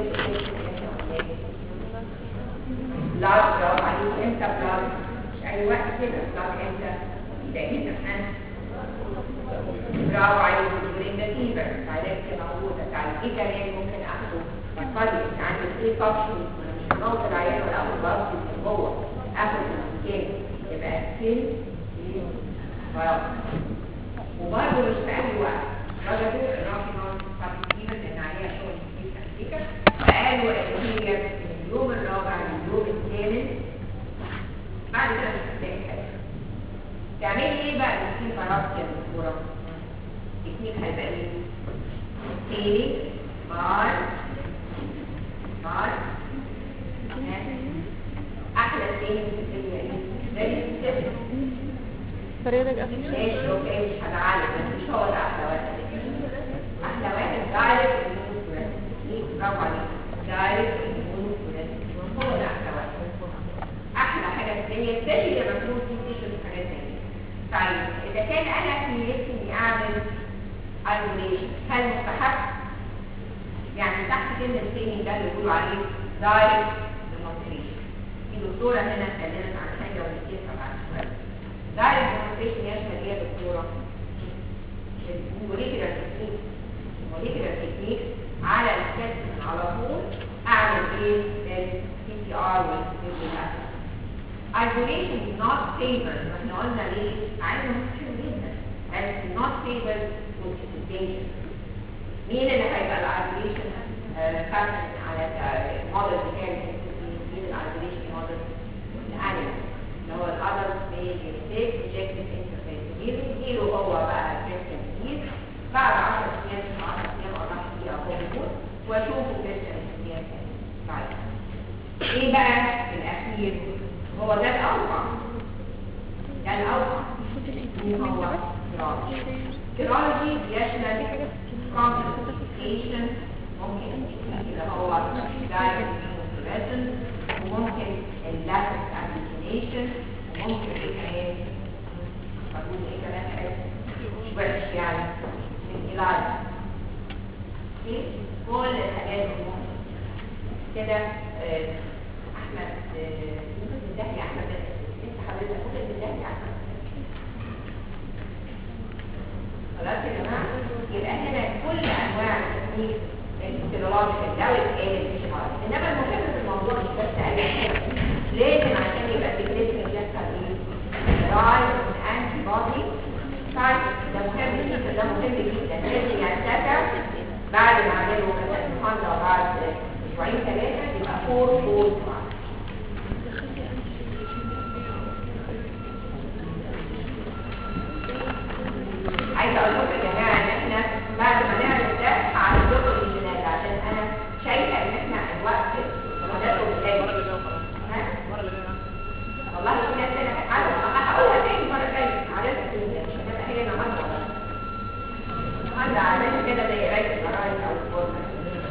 بلاد برافو عليك امتى بلاد مش اي وقت كده بلاد امتى دقيقة ها برافو عليك during the fever علاج موجودة تعالى ايه كمان ممكن اخده اتفضل عندك ايه فاكشن مش موت العيان ولا اخد بلاد من جوه اخد من السكين يبقى سكين برافو وبرضه مش في اي وقت رجعوا الراجل نون فاكتيفا لان عليها شغل كتير في امريكا فقالوا ان هي من اليوم الرابع لليوم الثامن بعد كده مش هتلاقي حاجه تعملي ايه بقى التكنيك عرفت يا دكتوره التكنيك هيبقى ايه تاني مار مار احلى تاني في الدنيا ايه ده الستيب فريدك أفشل ماشي اوكي مش هزعلك بس مش هو ده احلى واحد احلى واحد دايركت اميون برافو عليك دايركت اميون هو ده احلى واحد احلى حاجه في الدنيا الثاني لما تكون في تيشرت حاجات زي كده طيب اذا كان انا في نفسي اني اعمل ايزوليشن هل مستحب؟ يعني تحت كلمه تاني ده اللي بيقولوا عليه دايركت ديمونستريشن في دكتوره هنا اتكلمت عن حاجه ونسيتها بعد شويه دايركت ديمونستريشن يشمل ايه يا دكتوره؟ الموليكولار تكنيك الموليكولار تكنيك على السبيسمن على طول اعمل ايه؟ السي تي ار والسبيسمن isolation is not favored واحنا قلنا ليه مع انه مهم جدا بس is not favored participation مين اللي هيبقى الايزوليشن فاكتور على الموديل بتاعي مين الايزوليشن موديل الانيمال اللي هو الادلت ميل جينيتيك ريجكتد انترفيس يديله هو بقى بريسكن جديد بعد 10 ايام 10 ايام او 10 دقيقه هو بيموت واشوفه بريسكن ايام طيب ايه بقى الاخير هو ده الاوقع ده الاوقع مين هو كيرولوجي كيرولوجي بيشمل complication ممكن اللي هو direct immunosuppression وممكن اللاتس agglutination وممكن ايه كمان بقول ايه كمان حاجه مش وحش يعني العلاج اوكي كل الحاجات دي ممكن كده آه، احمد آه، ممكن تنتهي يا احمد انت حضرتك ممكن تنتهي يا احمد خلاص يا جماعه يبقى هنا كل انواع التكنيك الفسيولوجيكال لو اتقالت مش غلط انما المهم في الموضوع مش بس اي حاجه لازم عشان يبقى سيجنيفيكانت يحصل ايه؟ رايز انتي بودي طيب ده مهم جدا ده مهم جدا لازم يرتفع بعد ما عملوا مثلا محاضره بعد اسبوعين ثلاثه يبقى فور فور عايزه اقول لكم يا جماعه ان احنا بعد ما نعمل ده هعمل لكم الايميلات عشان انا شايفه ان احنا الوقت بداته قليل ها؟ والله في ناس هنا عارفه هقولها تاني مره ثانيه عارفه مش هتبقى كده زي قرايه الجرايد او الفورمه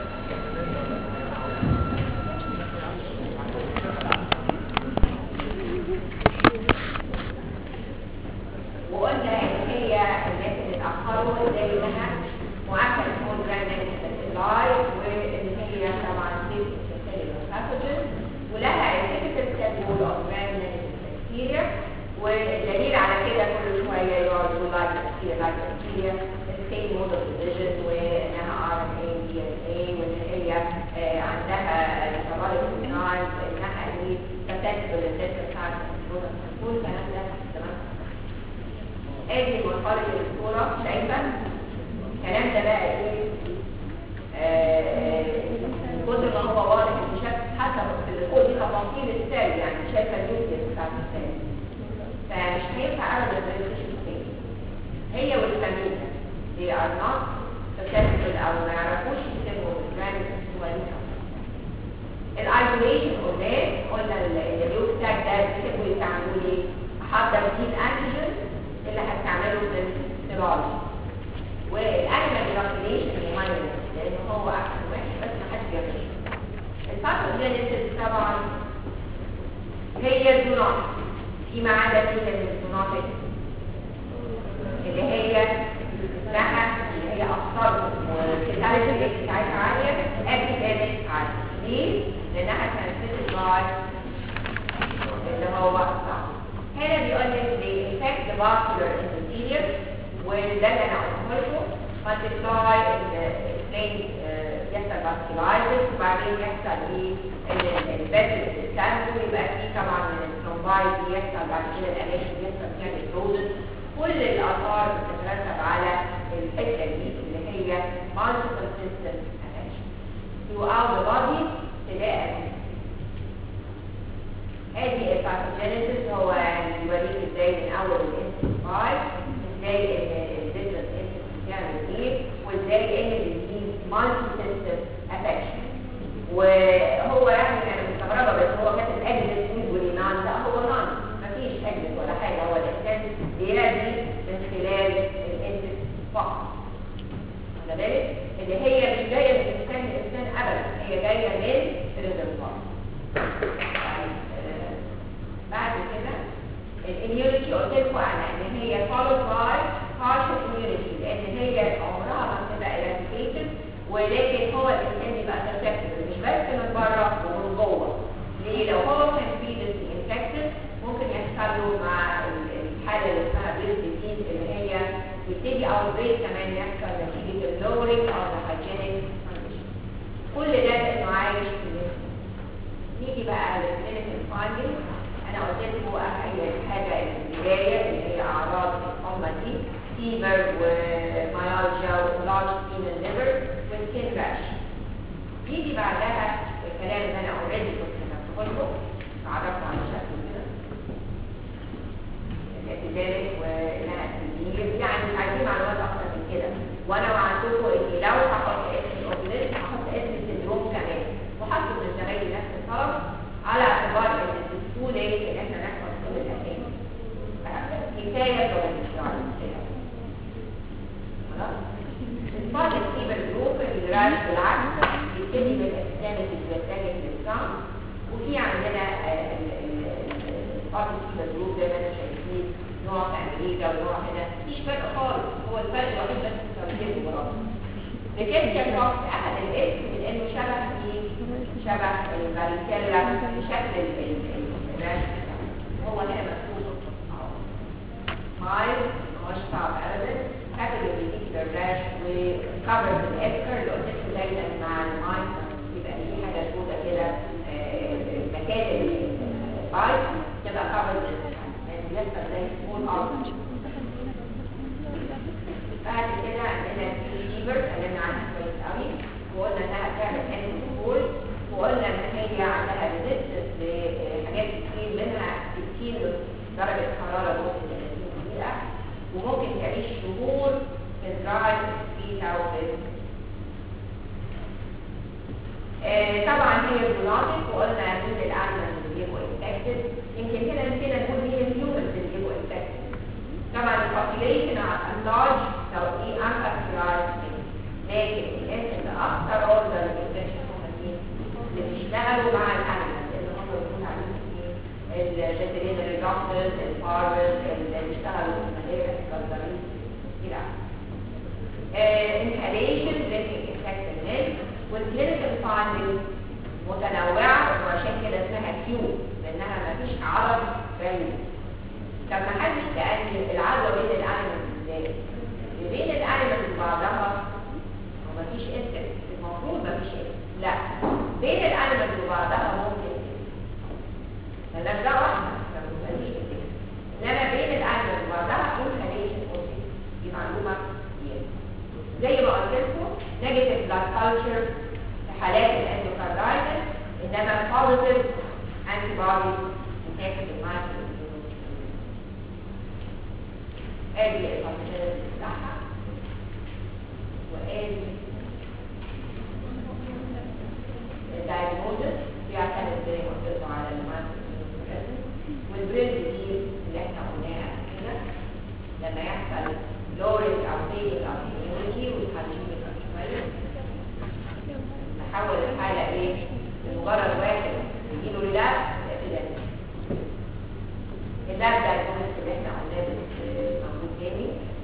وقلنا ان هي الناس اللي اتاخروا زي انها معدل تكون جراند لايف وان هي طبعا سيلولار باثوجين ولها التيبيكال تابول اوف جراند بكتيريا والدليل على كده كل شويه يقعد يقول لايك بكتيريا لايك بكتيريا السيم مود اوف ديفيجن وانها ار ان اي دي ان اي وان هي آه، عندها ميتابوليك انزايمز وانها ايه susceptible للديسك بتاعت كل الكلام ده تمام ادي مرحله الصوره شايفه الكلام ده بقى ايه آه، من كتر ما هو واضح ان شايف حتى في الكود دي تفاصيل السيل يعني شايفه النيوكليس بتاعت السيل فمش هينفع ابدا ما يبقاش السيل هي والفاميليا they are not susceptible او ما يعرفوش يسموا الجراند سواليها الايزوليشن قلنا قلنا اليوك تاج ده بيحبوا يستعملوا ايه؟ احضر فيه الانتيجين اللي هستعمله في السيرولوجي والانيمال اينوكيوليشن مميز لان هو احسن واحد بس ما حدش بيعمله الباثوجينيسيس طبعا هي الزونات فيما عدا فيها من الزونات اللي هي اسمها اللي هي اخطر والكتابة بتاعتها عالية ابيديميك عالية ليه؟ لانها ترانسميتد باي اللي هو الصعب هنا بيقول لك they affect the vascular endothelium وده اللي انا قلته لكم multiply explain يحصل vasculitis وبعدين يحصل ايه الباتل التانجو يبقى فيه طبعا من الثرومبايد يحصل بعد كده الالاشي يحصل فيها الكلوزن كل الاثار بتترتب على الحته دي اللي هي multiple system affection throughout the body تلاقي ادي الباثوجينيسيس هو يعني بيوريك ازاي من اول الانسس 5 ازاي ان الديفرنت انسس بتعمل ايه وازاي ان الديزيز مالتي سيستم افكشن وهو يعني انا مستغربه بس هو كاتب اجلس يقول نان لا هو نان مفيش اجلس ولا حاجه هو الانسان بيرازي من خلال الانسس فقط واخد بالك اللي هي مش جايه من انسان لانسان ابدا هي جايه من الريزرفوار بعد كده الاميونيتي قلت لكم على ان هي followed by partial immunity لان هي عمرها ما بتبقى eradicated ولكن هو الانسان بيبقى susceptible مش بس من بره ومن جوه ليه لو هو كان previously infected ممكن يحصل له مع الحاله اللي اسمها breast disease اللي هي يبتدي outbreak كمان يحصل نتيجه lowering of the hygienic condition كل ده لانه عايش في الجسم نيجي بقى للكلينيكال فايندنج انا قلت لكم اي حاجه البدايه اللي هي اعراض الحمى دي فيبر وميالجيا ولارج سكين الليفر والسكين راش يجي بعدها الكلام اللي انا اوريدي كنت كتبته لكم عرفت عن شكله كده الابيديميك وانها تنزيل يعني مش عايزين معلومات اكتر من كده وانا وعدتكم اني لو هحط اسم الاوبليس هحط اسم السندروم كمان وحطوا من زمايلي نفس الطلب على اعتبار ان الدستور ليه ان احنا نحفظ كل الاسامي كفايه لو مش خلاص الفاضل السيبر جروب اللي رايح بالعكس بيبتدي بالاكستريميتي بيتجه للصم وفي عندنا الفاضل السيبر جروب زي ما انتم شايفين نوع في امريكا ونوع هنا مفيش فرق خالص هو الفرق الوحيد بس في التركيز وخلاص بتبقى الرأس أخذ الاسم لأنه شبه ايه؟ شبه الباريكيلا شكل الراش هو هنا مكتوب مايل مش صعب أبدا كاتب البيتيكي الراش وكفر بالإبكر اللي قلت لكم دايما مع المايل يبقى في حاجة سودة كده مكان البايت تبقى كفر بالإبكر بيحصل زي سمول أرض بعد كده عندنا فيبر اتكلمنا عنها كويس قوي وقلنا انها بتعمل انتي وقلنا ان هي عندها ريزيستنس لحاجات كتير منها 60 درجه حراره ممكن 30 دقيقه وممكن تعيش شهور في الدراي سبيد او في آه طبعا هي بلوتيك وقلنا مين الانيمالز اللي بيبقوا انفكتد يمكن هنا نسينا نقول مين الهيومنز اللي بيبقوا انفكتد طبعا البوبيليشن اللارج لو ايه unfactorized هارفرد اللي بيشتغلوا في المدارس الصيدليين الى اخره inhalation drinking effect الناس والكلينيكال findings متنوعة وعشان كده اسمها كيو لانها مفيش عرض بعيد طب ما حدش سألني العدوى بين الانيمالز ازاي بين الانيمالز بعضها ومفيش انترست المفروض مفيش انترست لا بين الانيمالز وبعضها ممكن ملاش دعوة احنا مفيش انترست انما بين الانيمالز وبعضها inhalation اوكي دي معلومة كبيرة زي ما قلت لكم نيجاتيف بلاد كلتشر في حالات الاندوكاردايتس انما بوزيتيف انتي بوديز بتاخد المايكرو ادي الفانكشناليتي بتاعها وادي الدايجنوزس بيعتمد زي ما قلت لكم على المايكرو والبريد دي اللي احنا قلناها كده لما يحصل لورينج او فيلينج او immunity والحاجين بيبقى شويه نحول الحاله ايه لمجرد واحد يجيله ريلابس الى اللاب ده الكونس اللي احنا قلناه بس موجود تاني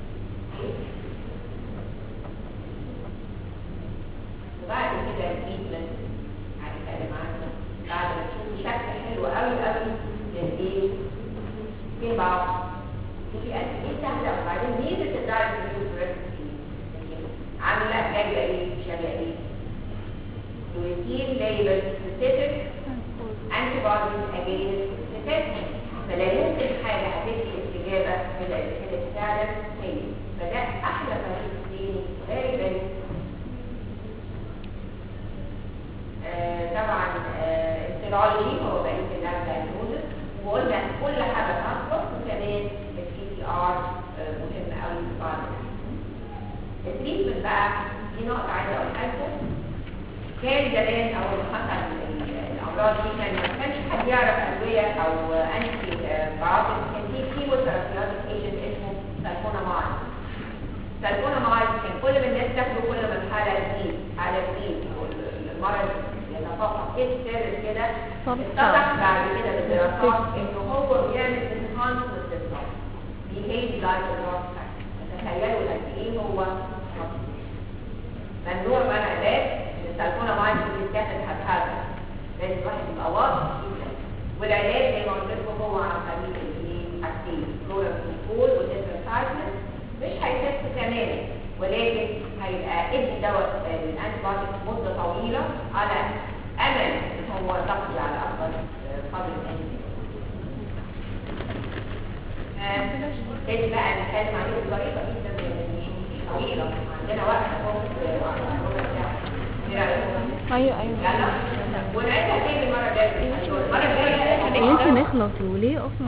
وبعد كده التريتمنت هنتكلم عنه بعد ما تشوفوا شكل حلو قوي قوي للايه في بعض في أسئلة سهلة وبعدين ميزة الدايت عاملة جاية ايه شبه ايه روتين ليبل سبيسيفيك انتي بوديز اجينست سبيسيفيك فلا يمكن حاجة هتدي استجابة إلا إذا كانت فعلا هي فده أحلى طريق ديني فيري فيري طبعا السيرولوجي هو بقية اللاب دايجنوزس وقلنا كل حاجة تنقص وكمان السي تي ار مهم قوي في بعض التريتمنت بقى دي نقطة عايزة أقولها لكم كان زمان أول ما حصل الأمراض دي كان ما كانش حد يعرف أدوية أو أنتي بعض كان في كيموثيرابيوتيك ايجنت اسمه سالفونامايد سالفونامايد كان كل ما الناس تاخده كل ما الحالة تزيد حالة تزيد المرض يتفاقم ايه السر كده اتضح بعد كده بالدراسات انه هو بيعمل enhancement للصوت behave like a drug تخيلوا قد ايه هو ممنوع منع ذات السالفونامايد اللي بتاخد هتهاجم لازم الواحد يبقى واضح جدا والعلاج زي ما قلت لكم هو عن طريق الايه حاجتين كلورامفينيكول والديفرنسايزمنت مش هيخف تماما ولكن هيبقى ادي دواء للانتي بايوتيك مده طويله على امل ان هو تقضي على اكبر قدر من لازم بقى نتكلم عليه بطريقه جدا مش طويله عندنا وقت ايوه ايوه يلا ونعيدها تاني المره الجايه المره الجايه ممكن نخلص وليه اصلا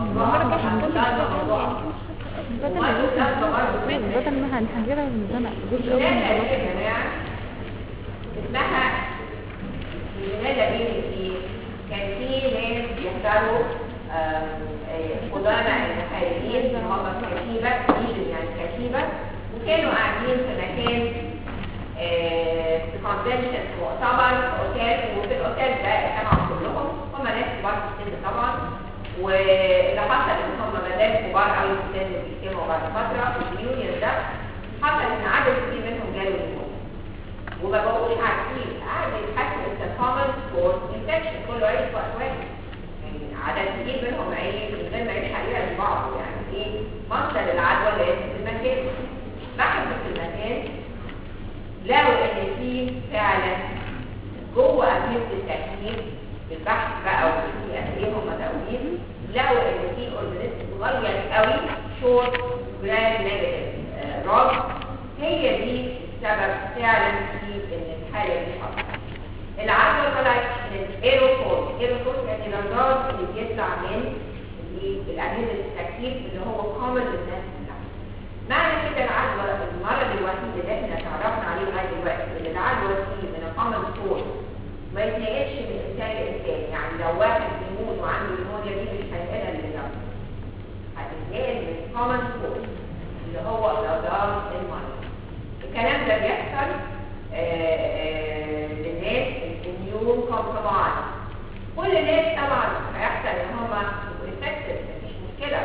بدل ما بدل ما هنحجرها من زنق الجزء الاول الجنازة خلاص يا جماعة اسمها الجنازة دي ايه؟ كان في ناس بيحضروا آم، آه، قدامى المحاربين اللي هم كتيبة ليجن يعني كتيبة وكانوا قاعدين في مكان آه، في كونفنشن في مؤتمر في اوتيل وفي الاوتيل ده اجتمعوا كلهم هم ناس كبار في السن طبعا واللي حصل ان هم مدام كبار قوي في السن بيجتمعوا بعد فتره في اليونيون ده حصل ان عدد كبير منهم جالوا الموت وما بقوش عارفين قاعد يتحكم في common cold infection كله عيش في وقت واحد يعني عدد كبير منهم عيش من غير ما يلحق يعرف بعض يعني ايه مصدر العدوى لازم في المكان بحثوا في المكان لقوا ان في فعلا جوه اجهزه التكييف بالبحث بقى وفي قد ايه هم داويين لقوا ان في اورجانيزم صغير قوي شورت جرام نيجاتيف روج هي دي السبب فعلا في ان الحاله دي حصلت العدوى طلعت من الايروسول الايروسول يعني الغاز اللي بيطلع من الاجهزه التكييف اللي هو كومن للناس كلها معنى كده العدوى المرض الوحيد اللي احنا تعرفنا عليه لغايه دلوقتي ان العدوى فيه من الكومن سورس ما يتنقلش من انسان لانسان يعني لو واحد بيموت وعنده نيمونيا دي مش هينقلها للجنب هتتنقل من الكومن سورس اللي هو الأضرار المرض الكلام ده بيحصل آه، آه، للناس الاميون كومبرومايز كل الناس طبعا هيحصل ان هم يبقوا infected مفيش مشكله ما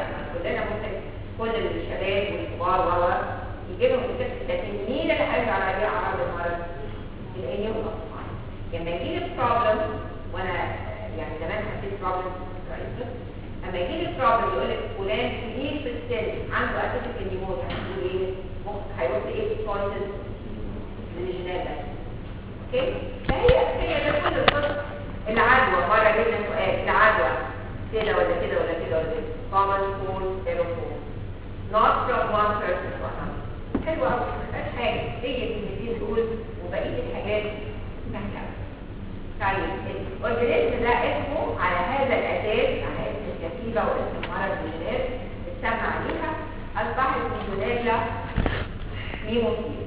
كلنا ممكن كل الشباب والكبار و يجي لهم الست لكن مين اللي هيرجع عليه اعراض المرض؟ الانيوم لما يجي لي بروبلم وانا يعني زمان حسيت بروبلم لما يجي لي بروبلم يقول لك فلان كبير في السن عنده اسيتيك انيموز هتقول ايه؟ مخ هيروح لايه بوينتد من الجينات ده اوكي؟ فهي هي ده كل القصه العدوى مره جبنا سؤال العدوى كده ولا كده ولا كده ولا كده common cold serophone not from one person to another حلوة أوي مفيهاش حاجة هي الكلمتين دول وبقية الحاجات سهلة طيب الأورجانيزم ده اسمه على هذا الأساس على اسم الكتيبة واسم مرض الجينات اتسمى عليها أصبحت ميزونيلا ميموسيل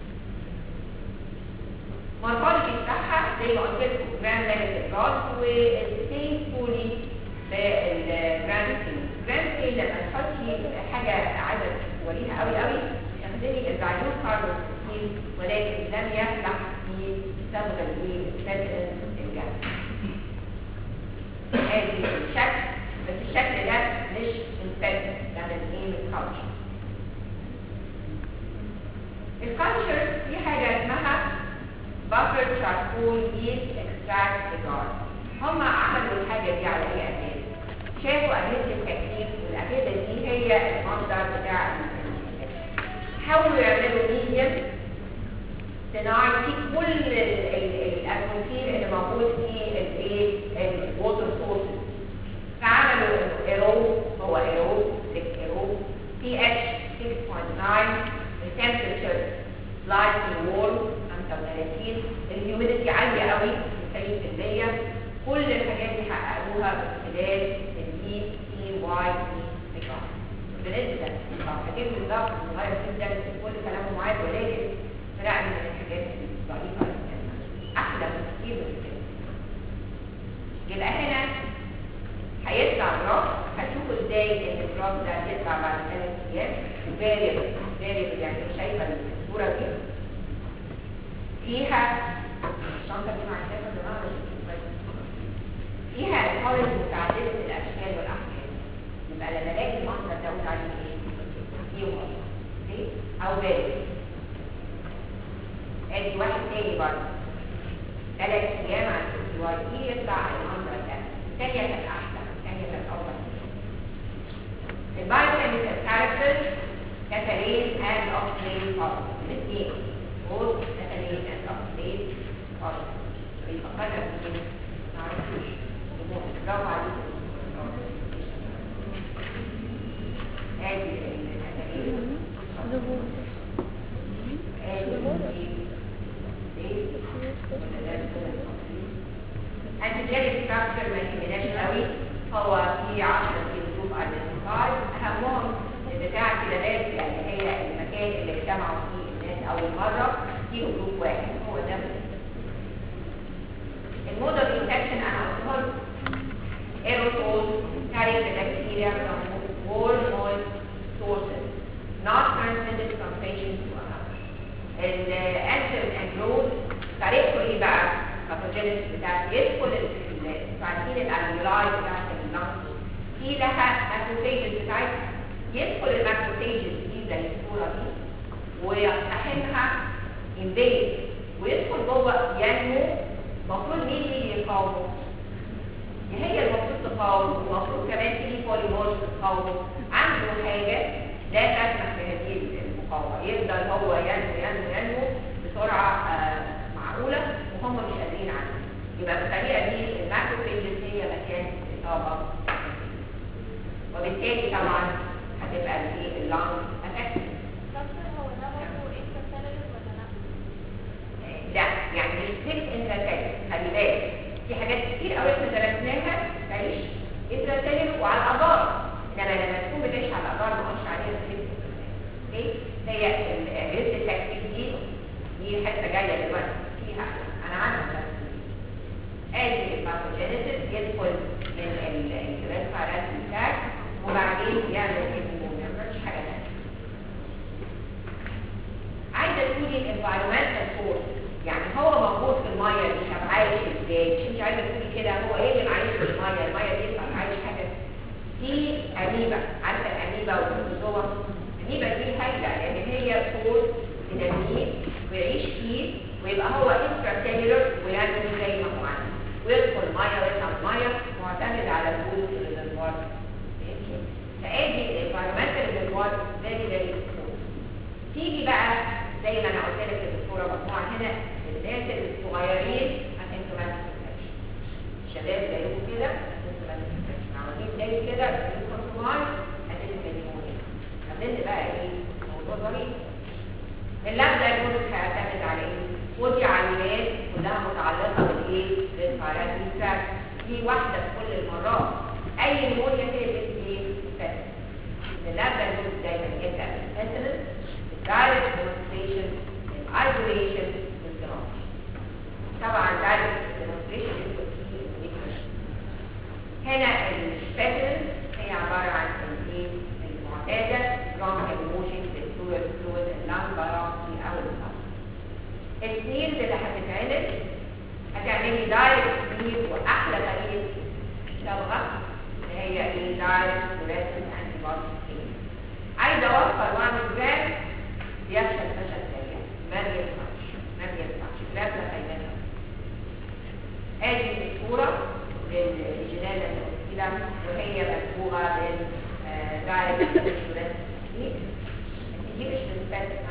مورفولوجي بتاعها زي ما قلت لكم جراند نيجاتيف بلاد والسين فولي بالجراند سين الجراند سين لما تحطي حاجه عايزه توريها قوي قوي تخدمي الفاليو كاربون كتير ولكن لم يفلح في صبغه الايه الجنب هذه الشكل بس الشكل ده مش انفكتد ده من ايه من كالتشر الكالتشر في حاجه اسمها بافر شاركول ييست اكستراكت سيجار هم عملوا الحاجه دي على اي اساس شافوا اجهزه التكييف والاجهزه دي هي المصدر بتاع حاولوا يعملوا ميديم صناعي في كل الاتموسفير اللي موجود في الايه الووتر سورسز فعملوا ايرو هو ايرو 6 ايرو بي اتش 6.9 التمبريتشر سلايدلي وول 35 الهيوميديتي عاليه قوي 90% كل الحاجات دي حققوها من خلال الاي سي واي سي سيجار بالنسبه للحاجات بالظبط صغير جدا كل كلامه معاد ولكن فرق من الحاجات الضعيفه احلى بكتير من كده يبقى هنا هيطلع جراف هتشوفوا ازاي ان الجراف ده يطلع بعد ثلاث ايام فاريبل فاريبل يعني شايفه الصوره دي فيها الشنطه دي معايا يا جماعه فيها الكولج متعدده الاشكال والاحجام يبقى لما الاقي المنظر ده اقول عليه ايه؟ يوم اوكي او بارد ادي واحد تاني برضه ثلاث ايام على السي واي اي يطلع المنظر ده الثانيه كانت احسن الثانيه كانت افضل البايوكيميكال كاركترز كاتالين اند اوكسيدين فاصل الاثنين both كاتالين اند اوكسيدين فاصل بيفكرنا بكده معرفوش برافو عليكم ادي الكاتالين انتجاري ستراكشر ما يهمناش قوي هو في 10 جروب ايدنتيفايد اهمهم بتاع كلابات يعني هي المكان اللي اجتمعوا فيه الناس اول مره فيه جروب واحد هو ده الموديل انفكشن انا قلتها aerosols carrying the bacteria from warm moist sources not transmitted from patient to another الانسر and growth طريقته ايه بقى الباثوجينيس بتاعت يدخل عارفين الاليولاي بتاعت اللنج في لها ماكروفيجز بتاعتها يدخل الماكروفيجز دي زي الصوره دي ويقتحمها انفيد ويدخل جوه ينمو المفروض مين اللي يقاومه؟ هي المفروض تقاوم ومفروض كمان في بوليمورز تقاومه عنده حاجه لا تسمح بهذه المقاومه يفضل هو ينمو ينمو ينمو بسرعه آه معقوله وهم مش قادرين عنها يبقى بالطريقه دي الماكروفيجز هي مكان الاصابه وبالتالي طبعا هتبقى الايه اللانج افكت لا يعني مش ست انتراتيل خلي بالك في حاجات كتير قوي احنا درسناها تعيش انتراتيل وعلى الابار انما لما تكون بتعيش على الابار ما قلش عليها ست اوكي هي الريسك التكتيك دي دي حته جايه دلوقتي فيها انا عارفه ادي الباثوجينيسيس يدخل من الريسبيرات بتاعك وبعدين يعمل انه ما يعملش حاجه ثانيه عايزه تقولي الانفايرمنتال فورس يعني هو موجود في الميه دي طب عايش ازاي مش انت عايزه تقولي كده هو ايه اللي عايش في الميه الميه دي طب عايش حاجه في اميبا عارفه اميبا وبروتوزوا الاميبا دي هايله لان هي كود ديناميت ويعيش فيه ويبقى هو انترا ويعمل زي ما هو عايز ويدخل ميه ويطلع ميه معتمد على وجود الريزرفوار فادي الانفيرمنتال ريزرفوار فيري فيري تيجي بقى زي ما انا قلت لك في الصوره مجموعه هنا الناس الصغيرين اسيمتوماتيك انفكشن الشباب زيكم كده اسيمتوماتيك انفكشن عواجيز زي كده الكونسوماي اسيمتوماتيك هنبدا بقى ايه موضوع ظريف اللاب ده يكون هيعتمد على ايه؟ ودي عينات كلها متعلقه بالايه؟ بالفيروس تراك دي واحده في كل المرات اي نمونيا تقلب ايه؟ فاسد اللاب ده يكون دايما يبدا بالفاسد الدايركت ديمونستريشن الايزوليشن والجراف طبعا دايركت ديمونستريشن يكون فيه هنا الفاسد هي عباره عن الايه؟ المعتاده strong emotion بالفلويد فلويد اللام بايوبسي او الفصل السنيرز اللي هتتعمل هتعملي دايركت سنير واحلى طريقه صبغه اللي هي ايه دايركت فلوريسنت انتي بودي عايزه اوفر واعمل جرام يفشل فشل سريع ما بينفعش ما بينفعش جرام لا فايده ادي الصوره للجنازه المسكيله وهي مصبوغه بال دايركت فلوريسنت دي مش بتثبت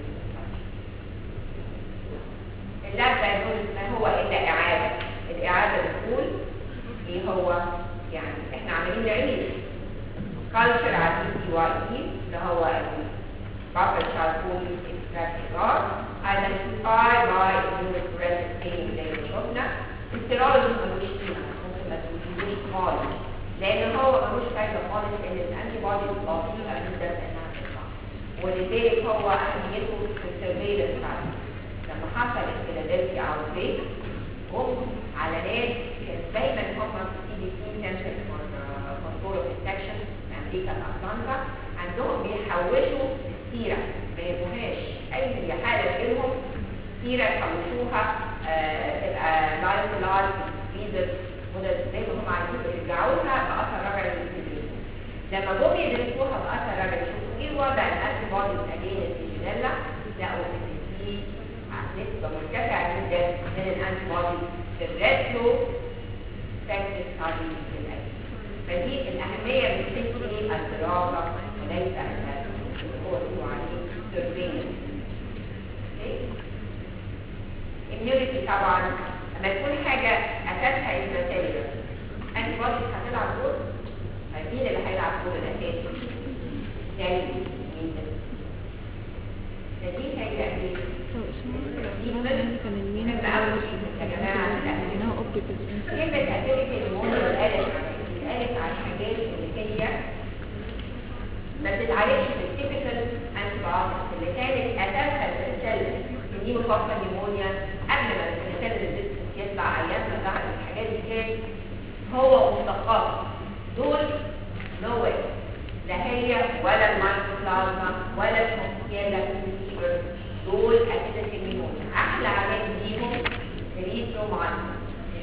اللاب دايجنوز ما هو الا اعاده الاعاده بتقول ايه هو يعني احنا عاملين نعيد كالتشر على الدي سي واي اي اللي هو بافر شاركول اكستراكت identify by immunofluorescent staining زي ما شفنا السيرولوجي ملوش قيمه ممكن ما تقولوش خالص لان هو ملوش فايده خالص ان الانتي بودي بطيئه جدا انها تطلع ولذلك هو اهميته في السيرفيلنس لما حصل الفيلادلفيا او البيت جم على ناس كانت دايما هم في سي دي سي سنتر فور كنترول اوف انفكشن في امريكا في اتلانتا عندهم بيحوشوا السيره ما يبقوهاش اي حاله تجيلهم سيره يحوشوها آه تبقى لايف لايف فيزر زي ما هم عايزين يرجعوها باثر رجعي يدرسوها لما جم يدرسوها باثر رجعي يشوفوا ايه وضع الانتي بوديز اجين السيجنيلا لقوا ان في نسبة مرتفعة جدا من الانتي بودي في الريترو فاكتس هذه الأجهزة فدي الأهمية من تسمي الدراسة وليس اللي هو اسمه عليه سيرفيلنس immunity طبعا لما تكون حاجة أساسها الماتيريال انتي بودي هتلعب دور مين اللي هيلعب دور الأساسي؟ يعني مين ده؟ فدي هي ايه؟ كان المين انها اوبجكت كلمة أسيرك المونيا اتقالت اتقالت على الحاجات اللي هي ما بتتعالجش بالتيبيكال انتي اللي كانت أساسها البنسلين دي مفصل نيمونيا قبل ما البنسلين الديسكس يطلع أيام ما ظهر الحاجات دي كان هو مشتقات دول نو واي لا هي ولا المايكروبلازما ولا الكونسيالا فيبر دول أساسا النيمونيا أحلى علاج ليهم الريترومايسين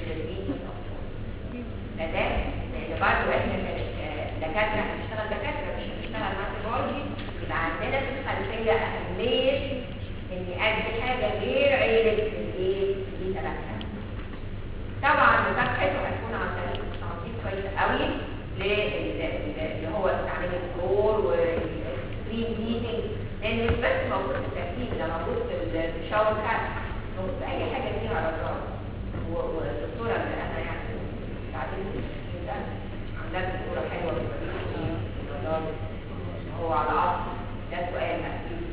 فده لان برضه احنا دكاتره هنشتغل دكاتره مش هنشتغل ماثولوجي يبقى عندنا في الخلفيه اهميه اني ادي حاجه غير عيله الايه دي ثلاثه طبعا مكافحته هتكون عن طريق تنظيم كويس قوي اللي هو استعمال الكلور والسكرين هيتنج لان مش بس موجود في التركيب ده موجود في الشاور كات موجود في اي حاجه فيها رذاذ والدكتوره اللي انا يعني بعدين جدا عامله صوره حلوه في هو على اصل ده سؤال اكيد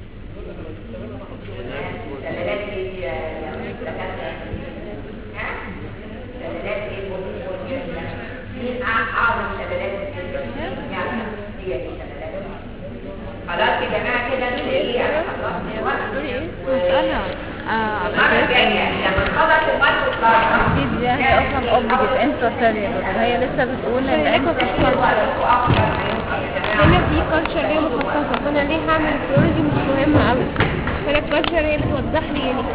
دلالات ايه يا دكاتره ها دلالات ايه مين اعظم دلالات يعني هي دي دلالات خلاص يا جماعه كده ايه انا خلصت الوقت انا المره الجايه لما نخلص المايكرو اكيد دي هي اصلا اوبجكت انترا سيلولر هي لسه بتقول ان ايكو هنا في كالتشر هي مخصصة فانا ليه هعمل الكلوريزي مش مهمة قوي فانا الكالتشر هي بتوضح لي يعني